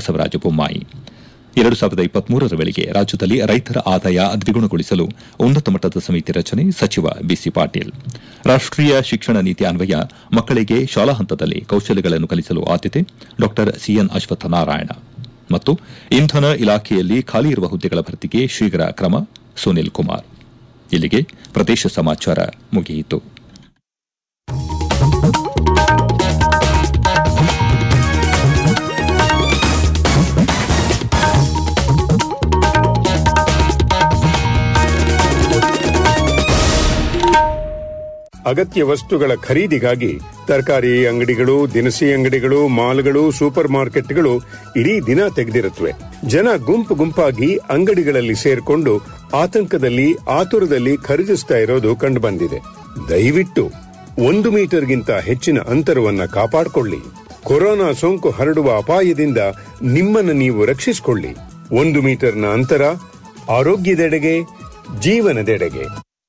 ಬಸವರಾಜ ಬೊಮ್ಮಾಯಿ ಎರಡು ಸಾವಿರದ ಇಪ್ಪತ್ಮೂರರ ವೇಳೆಗೆ ರಾಜ್ಯದಲ್ಲಿ ರೈತರ ಆದಾಯ ದ್ವಿಗುಣಗೊಳಿಸಲು ಉನ್ನತ ಮಟ್ಟದ ಸಮಿತಿ ರಚನೆ ಸಚಿವ ಬಿಸಿ ಪಾಟೀಲ್ ರಾಷ್ಟೀಯ ಶಿಕ್ಷಣ ನೀತಿ ಅನ್ವಯ ಮಕ್ಕಳಿಗೆ ಶಾಲಾ ಹಂತದಲ್ಲಿ ಕೌಶಲ್ಯಗಳನ್ನು ಕಲಿಸಲು ಆದ್ಯತೆ ಡಾ ಸಿಎನ್ ಅಶ್ವತ್ಥನಾರಾಯಣ ಮತ್ತು ಇಂಧನ ಇಲಾಖೆಯಲ್ಲಿ ಖಾಲಿ ಇರುವ ಹುದ್ದೆಗಳ ಭರ್ತಿಗೆ ಶೀಘ್ರ ಕ್ರಮ ಸುನಿಲ್ ಕುಮಾರ್ ಇಲ್ಲಿಗೆ ಪ್ರದೇಶ ಸಮಾಚಾರ ಮುಗಿಯಿತು ಅಗತ್ಯ ವಸ್ತುಗಳ ಖರೀದಿಗಾಗಿ ತರಕಾರಿ ಅಂಗಡಿಗಳು ದಿನಸಿ ಅಂಗಡಿಗಳು ಮಾಲ್ಗಳು ಸೂಪರ್ ಮಾರ್ಕೆಟ್ಗಳು ಇಡೀ ದಿನ ತೆಗೆದಿರುತ್ತವೆ ಜನ ಗುಂಪು ಗುಂಪಾಗಿ ಅಂಗಡಿಗಳಲ್ಲಿ ಸೇರ್ಕೊಂಡು ಆತಂಕದಲ್ಲಿ ಆತುರದಲ್ಲಿ ಖರೀದಿಸ್ತಾ ಇರೋದು ಕಂಡುಬಂದಿದೆ ದಯವಿಟ್ಟು ಒಂದು ಮೀಟರ್ಗಿಂತ ಹೆಚ್ಚಿನ ಅಂತರವನ್ನ ಕಾಪಾಡಿಕೊಳ್ಳಿ ಕೊರೋನಾ ಸೋಂಕು ಹರಡುವ ಅಪಾಯದಿಂದ ನಿಮ್ಮನ್ನು ನೀವು ರಕ್ಷಿಸಿಕೊಳ್ಳಿ ಒಂದು ಮೀಟರ್ನ ಅಂತರ ಆರೋಗ್ಯದೆಡೆಗೆ ಜೀವನದೆಡೆಗೆ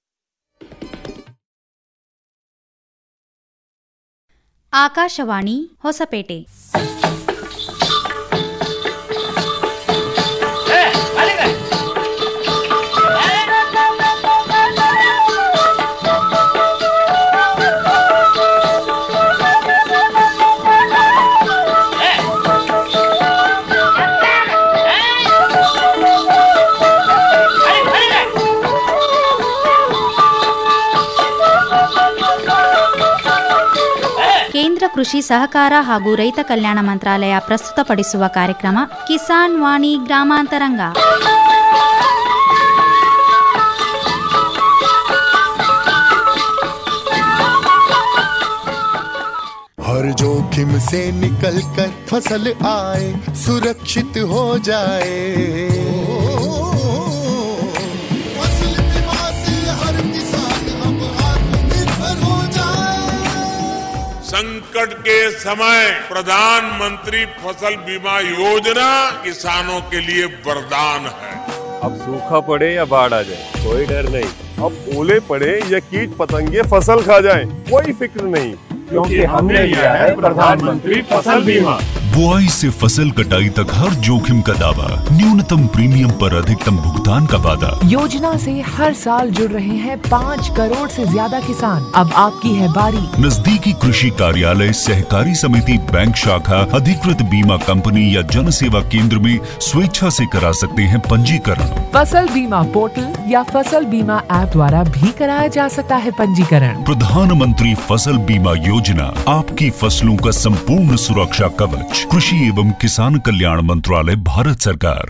ಆಕಾಶವಾಣಿ ಹೊಸಪೇಟೆ ಕೇಂದ್ರ ಕೃಷಿ ಸಹಕಾರ ಹಾಗೂ ರೈತ ಕಲ್ಯಾಣ ಮಂತ್ರಾಲಯ ಪ್ರಸ್ತುತಪಡಿಸುವ ಕಾರ್ಯಕ್ರಮ ಕಿಸಾನ್ ವಾಣಿ ಗ್ರಾಮಾಂತರಂಗ हर जोखिम से निकल कर फसल आए सुरक्षित हो जाए फसल बीमा से हर किसान अब आत्मनिर्भर हो जाए संकट के समय प्रधानमंत्री फसल बीमा योजना किसानों के लिए वरदान है अब सूखा पड़े या बाढ़ आ जाए कोई डर नहीं अब ओले पड़े या कीट पतंगे फसल खा जाए कोई फिक्र नहीं क्योंकि हमने लिया है प्रधानमंत्री फसल बीमा बुआई से फसल कटाई तक हर जोखिम का दावा न्यूनतम प्रीमियम पर अधिकतम भुगतान का वादा योजना से हर साल जुड़ रहे हैं पाँच करोड़ से ज्यादा किसान अब आपकी है बारी नजदीकी कृषि कार्यालय सहकारी समिति बैंक शाखा अधिकृत बीमा कंपनी या जन सेवा केंद्र में स्वेच्छा से करा सकते हैं पंजीकरण फसल बीमा पोर्टल या फसल बीमा ऐप द्वारा भी कराया जा सकता है पंजीकरण प्रधानमंत्री फसल बीमा योजना आपकी फसलों का संपूर्ण सुरक्षा कवच कृषि एवं किसान कल्याण मंत्रालय भारत सरकार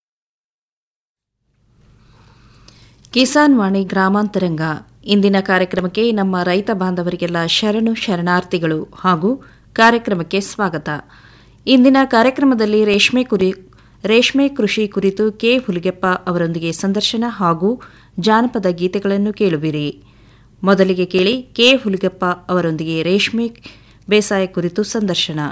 ಕಿಸಾನ್ ವಾಣಿ ಗ್ರಾಮಾಂತರಂಗ ಇಂದಿನ ಕಾರ್ಯಕ್ರಮಕ್ಕೆ ನಮ್ಮ ರೈತ ಬಾಂಧವರಿಗೆಲ್ಲ ಶರಣು ಶರಣಾರ್ಥಿಗಳು ಹಾಗೂ ಕಾರ್ಯಕ್ರಮಕ್ಕೆ ಸ್ವಾಗತ ಇಂದಿನ ಕಾರ್ಯಕ್ರಮದಲ್ಲಿ ರೇಷ್ಮೆ ಕುರಿ ರೇಷ್ಮೆ ಕೃಷಿ ಕುರಿತು ಕೆ ಹುಲಿಗೆಪ್ಪ ಅವರೊಂದಿಗೆ ಸಂದರ್ಶನ ಹಾಗೂ ಜಾನಪದ ಗೀತೆಗಳನ್ನು ಕೇಳುವಿರಿ ಮೊದಲಿಗೆ ಕೇಳಿ ಕೆ ಹುಲಿಗೆಪ್ಪ ಅವರೊಂದಿಗೆ ರೇಷ್ಮೆ ಬೇಸಾಯ ಕುರಿತು ಸಂದರ್ಶನ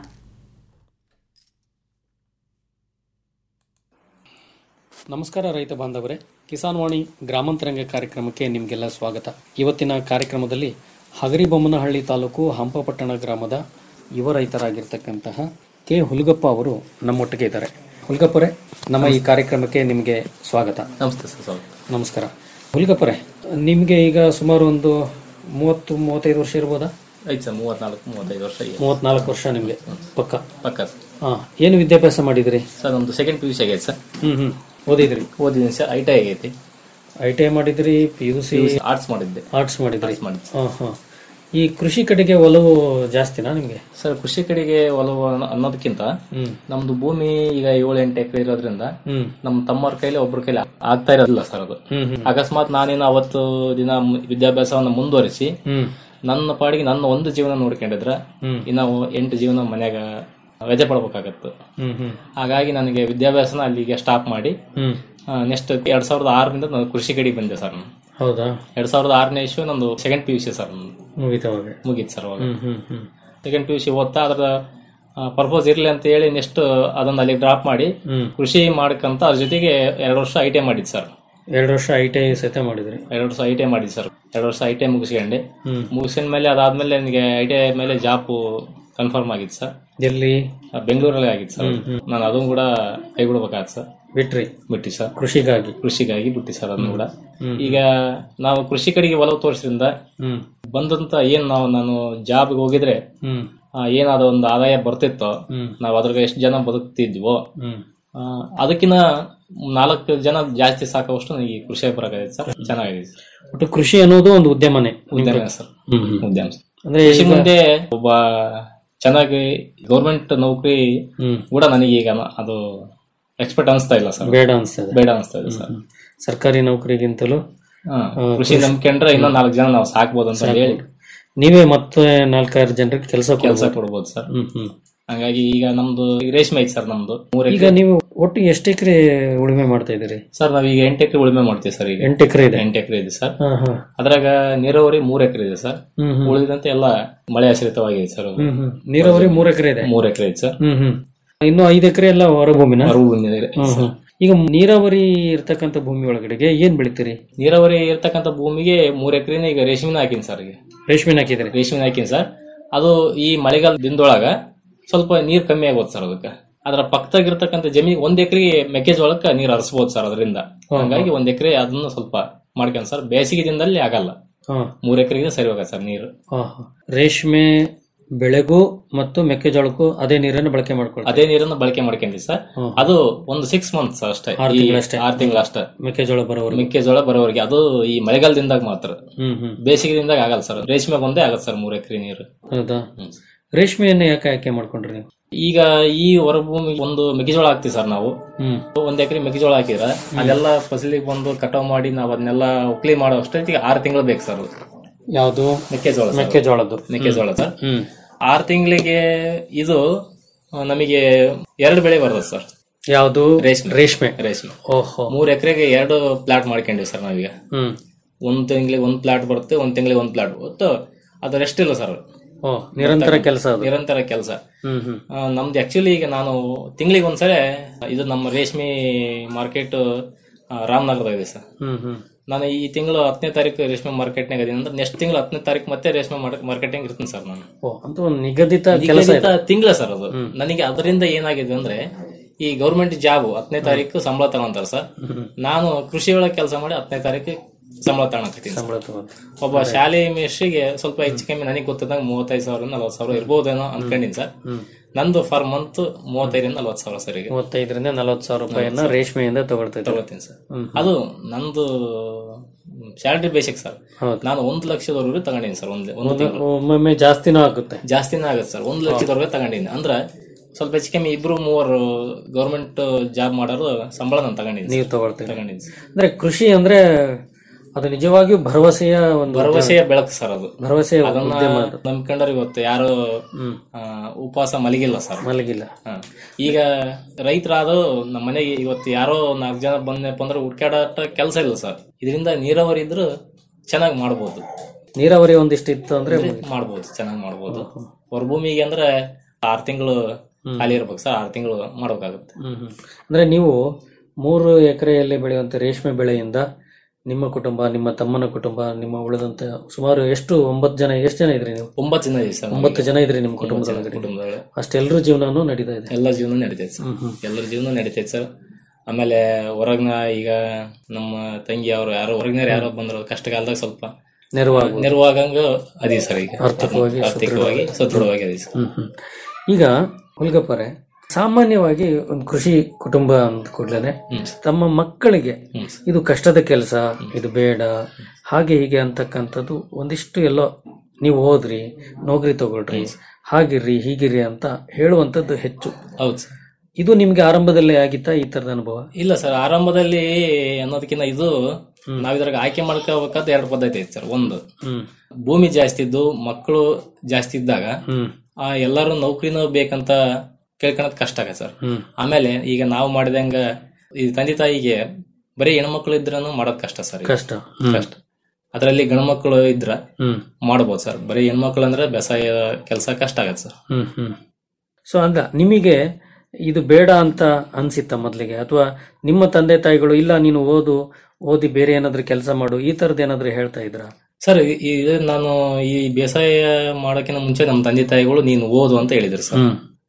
ನಮಸ್ಕಾರ ರೈತ ಬಾಂಧವರೇ ಕಿಸಾನ್ ವಾಣಿ ಗ್ರಾಮಾಂತರಂಗ ಕಾರ್ಯಕ್ರಮಕ್ಕೆ ನಿಮಗೆಲ್ಲ ಸ್ವಾಗತ ಇವತ್ತಿನ ಕಾರ್ಯಕ್ರಮದಲ್ಲಿ ಹಗರಿಬೊಮ್ಮನಹಳ್ಳಿ ತಾಲೂಕು ಹಂಪಪಟ್ಟಣ ಗ್ರಾಮದ ಯುವ ರೈತರಾಗಿರ್ತಕ್ಕಂತಹ ಕೆ ಹುಲ್ಗಪ್ಪ ಅವರು ನಮ್ಮೊಟ್ಟಿಗೆ ಇದ್ದಾರೆ ಹುಲ್ಗಪ್ಪರೇ ನಮ್ಮ ಈ ಕಾರ್ಯಕ್ರಮಕ್ಕೆ ನಿಮಗೆ ಸ್ವಾಗತ ನಮಸ್ತೆ ಸರ್ ನಮಸ್ಕಾರ ಹುಲ್ಗಪ್ಪರೇ ನಿಮಗೆ ಈಗ ಸುಮಾರು ಒಂದು ಮೂವತ್ತು ಮೂವತ್ತೈದು ವರ್ಷ ಇರ್ಬೋದಾ ಐದು ಸರ್ ಮೂವತ್ನಾಲ್ಕು ಮೂವತ್ತೈದು ವರ್ಷ ಇದೆ ಮೂವತ್ನಾಲ್ಕು ವರ್ಷ ನಿಮಗೆ ಪಕ್ಕ ಪಕ್ಕ ಸರ್ ಹಾ ಏನು ವಿದ್ಯಾಭ್ಯಾಸ ಮಾಡಿದಿರಿ ಸರ್ ನಮ್ದು ಸೆಕೆಂಡ್ ಪಿ ಯು ಸಿ ಆಗೈತೆ ಸರ್ ಹ್ಮ್ ಹ್ಮ್ ಓದಿದ್ರಿ ಓದಿದ್ದೀನಿ ಸರ್ ಐ ಟಿ ಐ ಆಗೈತಿ ಐ ಟಿ ಐ ಮಾಡಿದ್ರಿ ಪಿ ಯು ಸಿ ಆರ್ಟ್ಸ್ ಮಾಡಿದ್ದೆ ಆರ್ಟ್ಸ್ ಮಾಡಿದ್ರಿ Arts ಮಾಡಿದ್ದೆ. ಹಾ ಹಾ ಈ ಕೃಷಿ ಕಡೆಗೆ ಒಲವು ಜಾಸ್ತಿನಾ ನಿಮ್ಗೆ ಸರ್ ಕೃಷಿ ಕಡೆಗೆ ಒಲವು ಅನ್ನೋ- ಅನ್ನೋದಕ್ಕಿಂತ ಹ್ಮ್. ನಮ್ದು ಭೂಮಿ ಈಗ ಏಳು ಎಂಟು ಎಕರೆ ಇರೋದ್ರಿಂದ ಹ್ಮ್. ನಮ್ಮ ತಮ್ಮರ ಕೈಲಿ ಒಬ್ರ ಕೈಲಿ ಆಗ್ತಾ ಇರೋದಿಲ್ಲ ಸರ್ ಅದು ಹ್ಮ್ ಹ್ಮ್. ಅಕಸ್ಮಾತ್ ನಾನೇನು ಅವತ್ತು ದಿನ ಮ್- ವಿದ್ಯಾಭ್ಯಾಸವನ್ನ ಮುಂದುವರಿಸಿ ಹ್ಮ್ ನನ್ನ ಪಾಡಿಗೆ ನನ್ನ ಒಂದು ಜೀವನ ನೋಡ್ಕೊಂಡಿದ್ರೆ ಹ್ಮ್. ಇನ್ನ ಎಂಟು ಜೀವನ ಮನ್ಯಾಗ ವ್ಯಜೆ ಪಡ್ಬೇಕಾಗತ್ತು ಹ್ಮ್ ಹ್ಮ್ ಹಾಗಾಗಿ ನನಗೆ ವಿದ್ಯಾಭ್ಯಾಸನ ಅಲ್ಲಿಗೆ ಸ್ಟಾಪ್ ಮಾಡಿ ಹ್ಮ್ ನೆಕ್ಸ್ಟ್ ಎರಡ್ ಸಾವಿರದ ಆರರಿಂದ ನಾನು ಕೃಷಿ ಕಡೆಗೆ ಬಂದೆ ಸರ್ ನಾನು ಹೌದಾ ಎರಡ್ ಸಾವಿರದ ಆರನೇ ಇಶ್ಯೂ ನಂದು second P U C sir ನಂದು ಮುಗಿತವಾಗ ಮುಗೀತು ಸರ್ ಅವಾಗ ಹ್ಮ್ ಹ್ಮ್ ಹ್ಮ್ ಸೆಕೆಂಡ್ ಪಿ ಯು ಸಿ ಓದ್ತಾ ಅದ್ರ ಪರ್ಪೋಸ್ ಇರ್ಲಿ ಅಂತ ಹೇಳಿ ನೆಕ್ಸ್ಟ್ ಅದನ್ನ ಅಲ್ಲಿ ಡ್ರಾಪ್ ಮಾಡಿ ಹ್ಮ್. ಕೃಷಿ ಮಾಡ್ಕಂತ ಅದ್ರ ಜೊತೆಗೆ ಎರಡು ವರ್ಷ ಐ ಟಿ ಐ ಮಾಡಿದ್ ಸರ್ ಎರಡು ವರ್ಷ ಐ ಟಿ ಐ ಸಹಿತ ಮಾಡಿದ್ರಿ ಎರಡು ವರ್ಷ ಐ ಟಿ ಐ ಮಾಡಿದ್ ಸರ್ ಎರಡು ವರ್ಷ ಐ ಟಿ ಐ ಮುಗಿಸ್ಕೊಂಡೆ ಹ್ಮ್. ಮುಗಿಸಿದ ಮೇಲೆ ಅದಾದ್ಮೇಲೆ ನನಗೆ ಐ ಟಿ ಐ ಮೇಲೆ ಜಾಬ್ ಕನ್ಫರ್ಮ್ ಆಗಿತ್ತು ಸರ್ ಎಲ್ಲಿ ಬೆಂಗಳೂರಲ್ಲಿ ಆಗಿತ್ತು ಸರ್ ಹ್ಮ್, ಹ್ಮ್. ನಾನು ಅದನ್ನು ಕೂಡ ಕೈ ಬಿಡ್ಬೇಕಾಯ್ತು ಸರ್ ಬಿಟ್ರಿ ಬಿಟ್ಟಿ ಸರ್ ಕೃಷಿಗಾಗಿ ಕೃಷಿಗಾಗಿ ಬಿಟ್ಟಿ ಸರ್ ಅದನ್ನು ಕೂಡ ಹ್ಮ್. ಈಗ ನಾವು ಕೃಷಿ ಕಡೆಗೆ ಒಲವು ತೋರಿಸ್ರಿಂದ ಹ್ಮ್ ಬಂದಂತ ಏನ್ ನಾವು ನಾನು ಜಾಬ್ಗೆ ಹೋಗಿದ್ರೆ ಹ್ಮ್ ಆ, ಏನಾದ ಒಂದು ಆದಾಯ ಬರ್ತಿತ್ತೋ ಹ್ಮ್. ನಾವು ಅದ್ರಾಗ ಎಷ್ಟು ಜನ ಬದುಕ್ತಿದ್ವೋ ಹ್ಮ್ ಆ, ಅದಕ್ಕಿಂತ ನಾಲ್ಕು ಜನ ಜಾಸ್ತಿ ಸಾಕುವಷ್ಟು ನನಗೆ ಈ ಕೃಷಿ ಬರಕಾಗಿದೆ ಸರ್ ಚೆನ್ನಾಗಿದೆ ಸರ್. ಒಟ್ಟು ಕೃಷಿ ಅನ್ನೋದು ಒಂದು ಉದ್ಯಮನೇ ಉದ್ಯಮ ಸರ್ ಹ್ಮ್, ಹ್ಮ್. ಉದ್ಯಮ ಸರ್. ಅಂದ್ರೆ ಕೃಷಿ ಈಗ- ಮುಂದೆ ಒಬ್ಬ ಚೆನ್ನಾಗಿ ಗೌರ್ಮೆಂಟ್ ನೌಕರಿ ಹ್ಮ್. ಕೂಡ ನನಗೆ ಈಗ ನ- ಅದು ಎಕ್ಸ್ಪರ್ಟ್ ಅನಿಸ್ತಾ ಇಲ್ಲ ಸರ್ ಬೇಡ ಅನ್ಸ್ತದೆ ಬೇಡ ಅನಿಸ್ತಾ ಇದೆ ಸರ್ ಸರ್ಕಾರಿ ನೌಕರಿಗಿಂತಲೂ ಹಾ, ಆ, ಕೃಷಿ ನಂಬ್ಕೊಂಡ್ರೆ ಇನ್ನೂ ನಾಲ್ಕು ಜನ ನಾವು ಸಾಕ್ಬೋದು ಅಂತ ಸಾಕ್ಬೋದು. ಹೇಳಿ ನೀವೇ ಮತ್ತೆ ನಾಲ್ಕಾರು ಜನರಿಗೆ ಕೆಲಸ ಕೆಲಸ ಕೊಡ್ಬೋದು ಸರ್ ಹ್ಮ್ ಹ್ಮ್ ಹಂಗಾಗಿ ಈಗ ನಮ್ದು ರೇಷ್ಮೆ ಐತೆ ಸರ್ ನಮ್ದು ಮೂರ್ ಈಗ ಎಕರೆ ನೀವು ಒಟ್ಟು ಎಷ್ಟು ಎಕರೆ ಉಳುಮೆ ಮಾಡ್ತಾ ಇದ್ದೀರಿ ಸರ್ ನಾವೀಗ ಎಂಟು ಎಕರೆ ಉಳುಮೆ ಮಾಡ್ತೀವಿ ಸರ್ ಈಗ ಎಂಟು ಎಕರೆ ಇದೆ ಎಂಟು ಎಕರೆ ಇದೆ ಸರ್ ಹಾ ಹಾ ಅದ್ರಾಗ ನೀರಾವರಿ ಮೂರ್ ಎಕರೆ ಇದೆ ಸರ್ ಹ್ಮ್ ಹ್ಮ್. ಉಳಿದಂತೆ ಎಲ್ಲ ಮಳೆ ಆಶ್ರಿತವಾಗಿದೆ ಸರ್ ಅದು. ಹ್ಮ್ ಹ್ಮ್ ನೀರಾವರಿ ಮೂರ್ ಎಕರೆ ಇದೆ ಮೂರ್ ಎಕರೆ ಇದೆ ಸರ್ ಹ್ಮ್ ಹ್ಮ್ ಇನ್ನು ಐದು ಎಕರೆ ಎಲ್ಲ ಹೊರಭೂಮಿನ ಹೊರಭೂಮಿ ಇದೆ ಹ್ಮ್ ಸರ್. ಹ್ಮ್. ಈಗ ನೀರಾವರಿ ಇರ್ತಕ್ಕಂಥ ಭೂಮಿ ಒಳಗಡೆಗೆ ಏನ್ ಬೆಳಿತೀರಿ ನೀರಾವರಿ ಇರ್ತಕ್ಕಂಥ ಭೂಮಿಗೆ ಮೂರ್ ಎಕರೆನ ಈಗ ರೇಷ್ಮೆನ ಹಾಕಿನಿ ಸರ್ ಈಗ ರೇಷ್ಮೆನ ಹಾಕಿದ್ರಿ ರೇಷ್ಮೆನ ಹಾಕಿನಿ ಸರ್ ಅದು ಈ ಮಳೆಗಾಲ ದಿನದೊಳಗ ಸ್ವಲ್ಪ ನೀರ್ ಕಮ್ಮಿ ಆಗೋದು ಸರ್ ಅದಕ್ಕೆ ಅದರ ಪಕ್ಕದಾಗಿರ್ತಕ್ಕಂಥ ಜಮೀನ್ ಒಂದ್ ಎಕರೆಗೆ ಮೆಕ್ಕೆಜೋಳಕ್ಕೆ ನೀರ್ ಹರಿಸಬಹುದು ಸರ್ ಅದರಿಂದ ಹಂಗಾಗಿ ಒಂದ್ ಎಕರೆ ಅದನ್ನ ಸ್ವಲ್ಪ ಮಾಡ್ಕೊಂಡ್ ಸರ್ ಬೇಸಿಗೆ ದಿನದಲ್ಲಿ ಆಗಲ್ಲ ಹಾ ಮೂರ್ ಎಕರೆಗೆ ಸರಿ ಹೋಗ ಸರ್ ನೀರು ಹಾ, ಹಾ. ರೇಷ್ಮೆ ಬೆಳೆಗೂ ಮತ್ತು ಮೆಕ್ಕೆಜೋಳಕ್ಕೂ ಅದೇ ನೀರನ್ನು ಬಳಕೆ ಮಾಡ್ಕೊಳ್ತೀವಿ ಅದೇ ನೀರನ್ನು ಬಳಕೆ ಮಾಡ್ಕೊಂಡಿ ಸರ್ ಹ್ಮ್. ಅದು ಒಂದು ಸಿಕ್ಸ್ ಮಂತ್ಸ್ ಅಷ್ಟೇ ಆರು ಈ ತಿಂಗಳಷ್ಟೇ. ಆರು ತಿಂಗಳು ಅಷ್ಟೇ ಮೆಕ್ಕೆಜೋಳ ಬರೋವರೆಗೆ ಮೆಕ್ಕೆಜೋಳ ಬರೋವರೆಗೆ ಅದು ಈ ಮಳೆಗಾಲದಿಂದಾಗ ಮಾತ್ರ ಹ್ಮ್ ಹ್ಮ್ ಬೇಸಿಗೆ ದಿನದಾಗ ಆಗಲ್ಲ ಸರ್ ರೇಷ್ಮೆ ಒಂದೇ ಆಗಲ್ಲ ಸರ್ ಮೂರ್ ಎಕರೆ ನೀರು ಹೌದಾ ರೇಷ್ಮೆಯನ್ನು ಯಾಕೆ ಆಯ್ಕೆ ಮಾಡ್ಕೊಂಡ್ರಿ ನೀವು ಈಗ ಈ ಹೊರಭೂಮಿ ಒಂದು ಮೆಕ್ಕೆಜೋಳ ಹಾಕ್ತಿವಿ ಸರ್ ನಾವು ಹ್ಮ್ ಒಂದ್ ಎಕರೆ ಮೆಕ್ಕೆಜೋಳ ಹಾಕಿದ್ರೆ ಅದೆಲ್ಲ ಫಸಲಿಗೆ ಬಂದು ಕಟಾವ್ ಮಾಡಿ ನಾವು ಅದನ್ನೆಲ್ಲ ಉಕ್ಲಿ ಮಾಡೋ ಅಷ್ಟೊತ್ತಿಗೆ ಆರು ತಿಂಗಳು ಬೇಕು ಸರ್ ಅದು ಯಾವುದು ಮೆಕ್ಕೆಜೋಳ sir. ಮೆಕ್ಕೆಜೋಳದ್ದು ಮೆಕ್ಕೆಜೋಳ ಸರ್ ಹ್ಮ್ ಆರು ತಿಂಗಳಿಗೆ ಇದು ಆ, ನಮಗೆ ಎರಡು ಬೆಳೆ ಬರ್ತದೆ ಸರ್ ಯಾವುದು ರೇಷ್ಮೆ ರೇಷ್ಮೆ ರೇಷ್ಮೆ ಓಹೋ ಮೂರ್ ಎಕರೆಗೆ ಎರಡು ಪ್ಲಾಟ್ ಮಾಡ್ಕೊಂಡಿವಿ ಸರ್ ನಾವೀಗ ಹ್ಮ್ ಒಂದ್ ತಿಂಗಳಿಗೆ ಒಂದ್ ಪ್ಲಾಟ್ ಬರುತ್ತೆ ಒಂದ್ ತಿಂಗಳಿಗೆ ಒಂದ್ ಪ್ಲಾಟ್ ಬರುತ್ತೆ ಅದು ರೆಸ್ಟ್ ಇಲ್ಲ ಸರ್ ಓ ನಿರಂತರ ಕೆಲಸ ಅದು ನಿರಂತರ ಕೆಲಸ ಹ್ಮ್ ಹ್ಮ್ ನಮ್ದು ಆಕ್ಚುಲಿ ಈಗ ನಾನು ತಿಂಗಳಿಗೆ ಒಂದ್ಸರಿ ಇದು ನಮ್ಮ ರೇಷ್ಮೆ ಮಾರ್ಕೆಟ್ ರಾಮನಗರದ ಇದೆ ಸರ್ ಹ್ಮ್ ಹ್ಮ್ ನಾನು ಈ ತಿಂಗಳು ಹತ್ತನೇ ತಾರೀಕು ರೇಷ್ಮೆ ಮಾರ್ಕೆಟ್ನಾಗ ಇದೀನಿ ಅಂದ್ರೆ ನೆಕ್ಸ್ಟ್ ತಿಂಗಳು ಹತ್ತನೇ ತಾರೀಕು ಮತ್ತೆ ರೇಷ್ಮೆ ಮಾರ್ಕೆಟಿಂಗ್ ಇರ್ತೀನಿ ಸರ್ ನಾನು ಓ ಅಂತ ಒಂದು ನಿಗದಿತ ಕೆಲಸ ಇದೆ ತಿಂಗಳ ಸರ್ ಅದು ನನಗೆ ಅದರಿಂದ ಏನಾಗಿದೆ ಅಂದ್ರೆ ಈ ಗೌರ್ಮೆಂಟ್ ಜಾಬ್ ಹತ್ತನೇ ತಾರೀಕು ಸಂಬಳ ತಗೊಂತಾರ ಸರ್ ನಾನು ಕೃಷಿ ಒಳಗೆ ಕೆಲಸ ಮಾಡಿ ಹತ್ತನೇ ತಾರೀಕು ಸಂಬಳ ತಗೊಳಕತ್ತೀನಿ ಸಂಬಳ ತಗೊಂಡು ಒಬ್ಬ ಶಾಲೆ ಮೇಷ್ರಿಗೆ ಸ್ವಲ್ಪ ಹೆಚ್ಚು ಕಮ್ಮಿ ನನಗೆ ಗೊತ್ತಿದ್ದಂಗೆ ಮೂವತ್ತೈದು ಸಾವಿರ ನಲ್ವತ್ತು ಸಾವಿರ ಇರ್ಬೋದೇನೋ ಅನ್ಕೊಂಡಿನಿ ಸರ್ ನಂದು ಫರ್ ಮಂತ್ ಮೂವತ್ತೈದರಿಂದ ನಲ್ವತ್ತು ಸಾವಿರ ಸರ್ ಈಗ ಮೂವತ್ತೈದರಿಂದ ನಲವತ್ತು ಸಾವಿರ ರೂಪಾಯಿಯನ್ನ ರೇಷ್ಮೆಯಿಂದ ತಗೊಳ್ತಾ ಇದ್ದಾರೆ ತಗೋತೀನಿ ಸರ್ ಅದು ನಂದು ಸ್ಯಾಲರಿ ಬೇಸಿಕ್ ಸರ್ ಹೌದು. ನಾನು ಒಂದು ಲಕ್ಷದವರೆಗೂ ತಗೊಂಡಿನಿ ಸರ್ ಒಂದು ಒಂದು ತಿಂಗಳು ಒಮ್ಮೊಮ್ಮೆ ಜಾಸ್ತಿನೂ ಆಗುತ್ತೆ ಜಾಸ್ತಿನೇ ಆಗುತ್ತೆ ಸರ್ ಒಂದು ಲಕ್ಷದವರೆಗೆ ತಗೊಂಡಿನಿ ಅಂದ್ರೆ ಸ್ವಲ್ಪ ಹೆಚ್ಚು ಕಮ್ಮಿ ಇಬ್ರು ಮೂವರು ಗೌರ್ಮೆಂಟ್ ಜಾಬ್ ಮಾಡೋರು ಸಂಬಳ ನಾನು ತಗೊಂಡಿನಿ ನೀವು ತಗೊಳ್ತೀರಿ ತಗೊಂಡಿನಿ ಸರ್ ಅಂದ್ರೆ ಕೃಷಿ ಅಂದ್ರೆ ಅದು ನಿಜವಾಗಿಯೂ ಭರವಸೆಯ ಒಂದು ಭರವಸೆಯ ಬೆಳಕು ಸರ್ ಅದು ಭರವಸೆಯ ಅದನ್ನ ಉದ್ಯಮ ಅದು. ನಂಬ್ಕೊಂಡ್ರೆ ಇವತ್ತು ಯಾರು ಆ, ಉಪವಾಸ ಮಲಗಿಲ್ಲ ಸರ್ ಮಲಗಿಲ್ಲ ಹ. ಈಗ ರೈತರಾದ ನಮ್ಮ ಮನೆಗೆ ಇವತ್ತು ಯಾರೋ ನಾಲ್ಕು ಜನ ಬಂದಪ್ಪ ಅಂದ್ರೆ ಹುಡ್ಕಾಡೋ ಕೆಲಸ ಇಲ್ಲ ಸರ್ ಇದರಿಂದ ನೀರಾವರಿ ಇದ್ರು ಚೆನ್ನಾಗಿ ಮಾಡ್ಬೋದು ನೀರಾವರಿ ಒಂದಿಷ್ಟು ಇತ್ತು ಅಂದ್ರೆ ಮಾಡ್ಬೋದು ಚೆನ್ನಾಗಿ ಮಾಡ್ಬೋದು ಹೊರಭೂಮಿಗೆ ಅಂದ್ರೆ ಆರು ತಿಂಗಳು ಖಾಲಿ ಇರ್ಬೇಕು ಸರ್ ಆರು ತಿಂಗಳು ಮಾಡ್ಬೇಕಾಗುತ್ತೆ ಹ್ಮ್ ಹ್ಮ್. ಅಂದ್ರೆ ನೀವು ಮೂರು ಎಕರೆಯಲ್ಲಿ ಬೆಳೆಯುವಂತ ರೇಷ್ಮೆ ಬೆಳೆಯಿಂದ ನಿಮ್ಮ ಕುಟುಂಬ ನಿಮ್ಮ ತಮ್ಮನ ಕುಟುಂಬ ನಿಮ್ಮ ಉಳಿದಂತ ಸುಮಾರು ಎಷ್ಟು ಒಂಬತ್ತು ಜನ ಎಷ್ಟು ಜನ ಇದ್ರಿ ನೀವು ಒಂಬತ್ತು ಜನ ಇದೆ ಸರ್ ಒಂಬತ್ತು ಜನ ಇದ್ರಿ ನಿಮ್ಮ ಕುಟುಂಬದೊಳಗಡೆ ಕುಟುಂಬದೊಳಗೆ ಅಷ್ಟೆಲ್ಲರೂ ಜೀವನನೂ ನಡೀತಾ ಇದೆ ಎಲ್ಲ ಜೀವನ ನಡೀತೈತೆ ಸರ್ ಎಲ್ಲರ ಜೀವನ ನಡೀತೈತೆ ಸರ್ ಆಮೇಲೆ ಹೊರಗ್ನ ಈಗ ನಮ್ಮ ತಂಗಿ ಅವರು ಯಾರೋ ಹೊರಗಿನ ಯಾರೋ ಬಂದ್ರು ಕಷ್ಟ ಕಾಲದಾಗ ಸ್ವಲ್ಪ ನೆರವಾಗುವುದು. ನೆರವಾಗಂಗ ಅದೇ ಸರ್ ಈಗ ಆರ್ಥಿಕವಾಗಿ ಆರ್ಥಿಕವಾಗಿ ಸದೃಢವಾಗಿ ಅದೇ ಸರ್ ಹ್ಮ್ ಹ್ಮ್. ಈಗ ಹುಲ್ಗಪ್ಪರೆ ಸಾಮಾನ್ಯವಾಗಿ ಒಂದು ಕೃಷಿ ಕುಟುಂಬ ಅಂದ ಕೂಡಲೇ ತಮ್ಮ ಮಕ್ಕಳಿಗೆ ಇದು ಕಷ್ಟದ ಕೆಲಸ ಇದು ಬೇಡ ಹಾಗೆ ಹೀಗೆ ಅಂತಕ್ಕಂಥದ್ದು ಒಂದಿಷ್ಟು ಎಲ್ಲೋ ನೀವು ಹೋದ್ರಿ ನೌಕರಿ ತಗೊಳ್ರಿ ಹಾಗಿರ್ರಿ ಹೀಗಿರ್ರಿ ಅಂತ ಹೇಳುವಂಥದ್ದು ಹೆಚ್ಚು ಹೌದು ಸರ್ ಇದು ನಿಮ್ಗೆ ಆರಂಭದಲ್ಲೇ ಆಗಿತ್ತಾ ಈ ತರದ ಅನುಭವ ಇಲ್ಲ ಸರ್ ಆರಂಭದಲ್ಲಿ ಅನ್ನೋದಕ್ಕಿಂತ ಇದು ನಾವ್ ಇದ್ರಾಗ ಆಯ್ಕೆ ಮಾಡ್ಕೋಬೇಕಾದ ಎರಡು ಪದ್ಧತಿ ಐತೆ ಸರ್ ಒಂದು ಹ್ಮ್ ಭೂಮಿ ಜಾಸ್ತಿ ಇದ್ದು ಮಕ್ಕಳು ಜಾಸ್ತಿ ಇದ್ದಾಗ ಹ್ಮ್ ಆ ಎಲ್ಲರೂ ನೌಕರಿನೂ ಬೇಕಂತ ಕೇಳ್ಕೊಳದ್ ಕಷ್ಟ ಆಗತ್ತೆ ಸರ್ ಹ್ಮ್ ಆಮೇಲೆ ಈಗ ನಾವು ಮಾಡಿದಂಗ ಈ ತಂದೆ ತಾಯಿಗೆ ಬರೀ ಹೆಣ್ಮಕ್ಳು ಇದ್ರೂ ಮಾಡೋದ್ ಕಷ್ಟ ಸರ್ ಈಗ. ಕಷ್ಟ ಹ್ಮ್. ಕಷ್ಟ ಅದರಲ್ಲಿ ಗಂಡ್ಮಕ್ಳು ಇದ್ರ ಹ್ಮ್ ಮಾಡ್ಬೋದು ಸರ್ ಬರೀ ಹೆಣ್ಮಕ್ಳು ಅಂದ್ರೆ ಬೇಸಾಯ ಕೆಲಸ ಕಷ್ಟ ಆಗತ್ತೆ ಸರ್ ಹ್ಮ್ ಹ್ಮ್ ಸೊ ಅಂದ ನಿಮಗೆ ಇದು ಬೇಡ ಅಂತ ಅನ್ಸಿತ್ತ ಮೊದಲಿಗೆ ಅಥವಾ ನಿಮ್ಮ ತಂದೆ ತಾಯಿಗಳು ಇಲ್ಲ ನೀನು ಓದು ಓದಿ ಬೇರೆ ಏನಾದ್ರೂ ಕೆಲಸ ಮಾಡು ಈ ತರದ್ ಏನಾದ್ರೂ ಹೇಳ್ತಾ ಇದ್ರ ಸರ್ ಈ- ಇದು ನಾನು ಈ ಬೇಸಾಯ ಮಾಡೋಕ್ಕಿಂತ ಮುಂಚೆ ನಮ್ಮ ತಂದೆ ತಾಯಿಗಳು ನೀನು ಓದು ಅಂತ ಹೇಳಿದ್ರು ಸರ್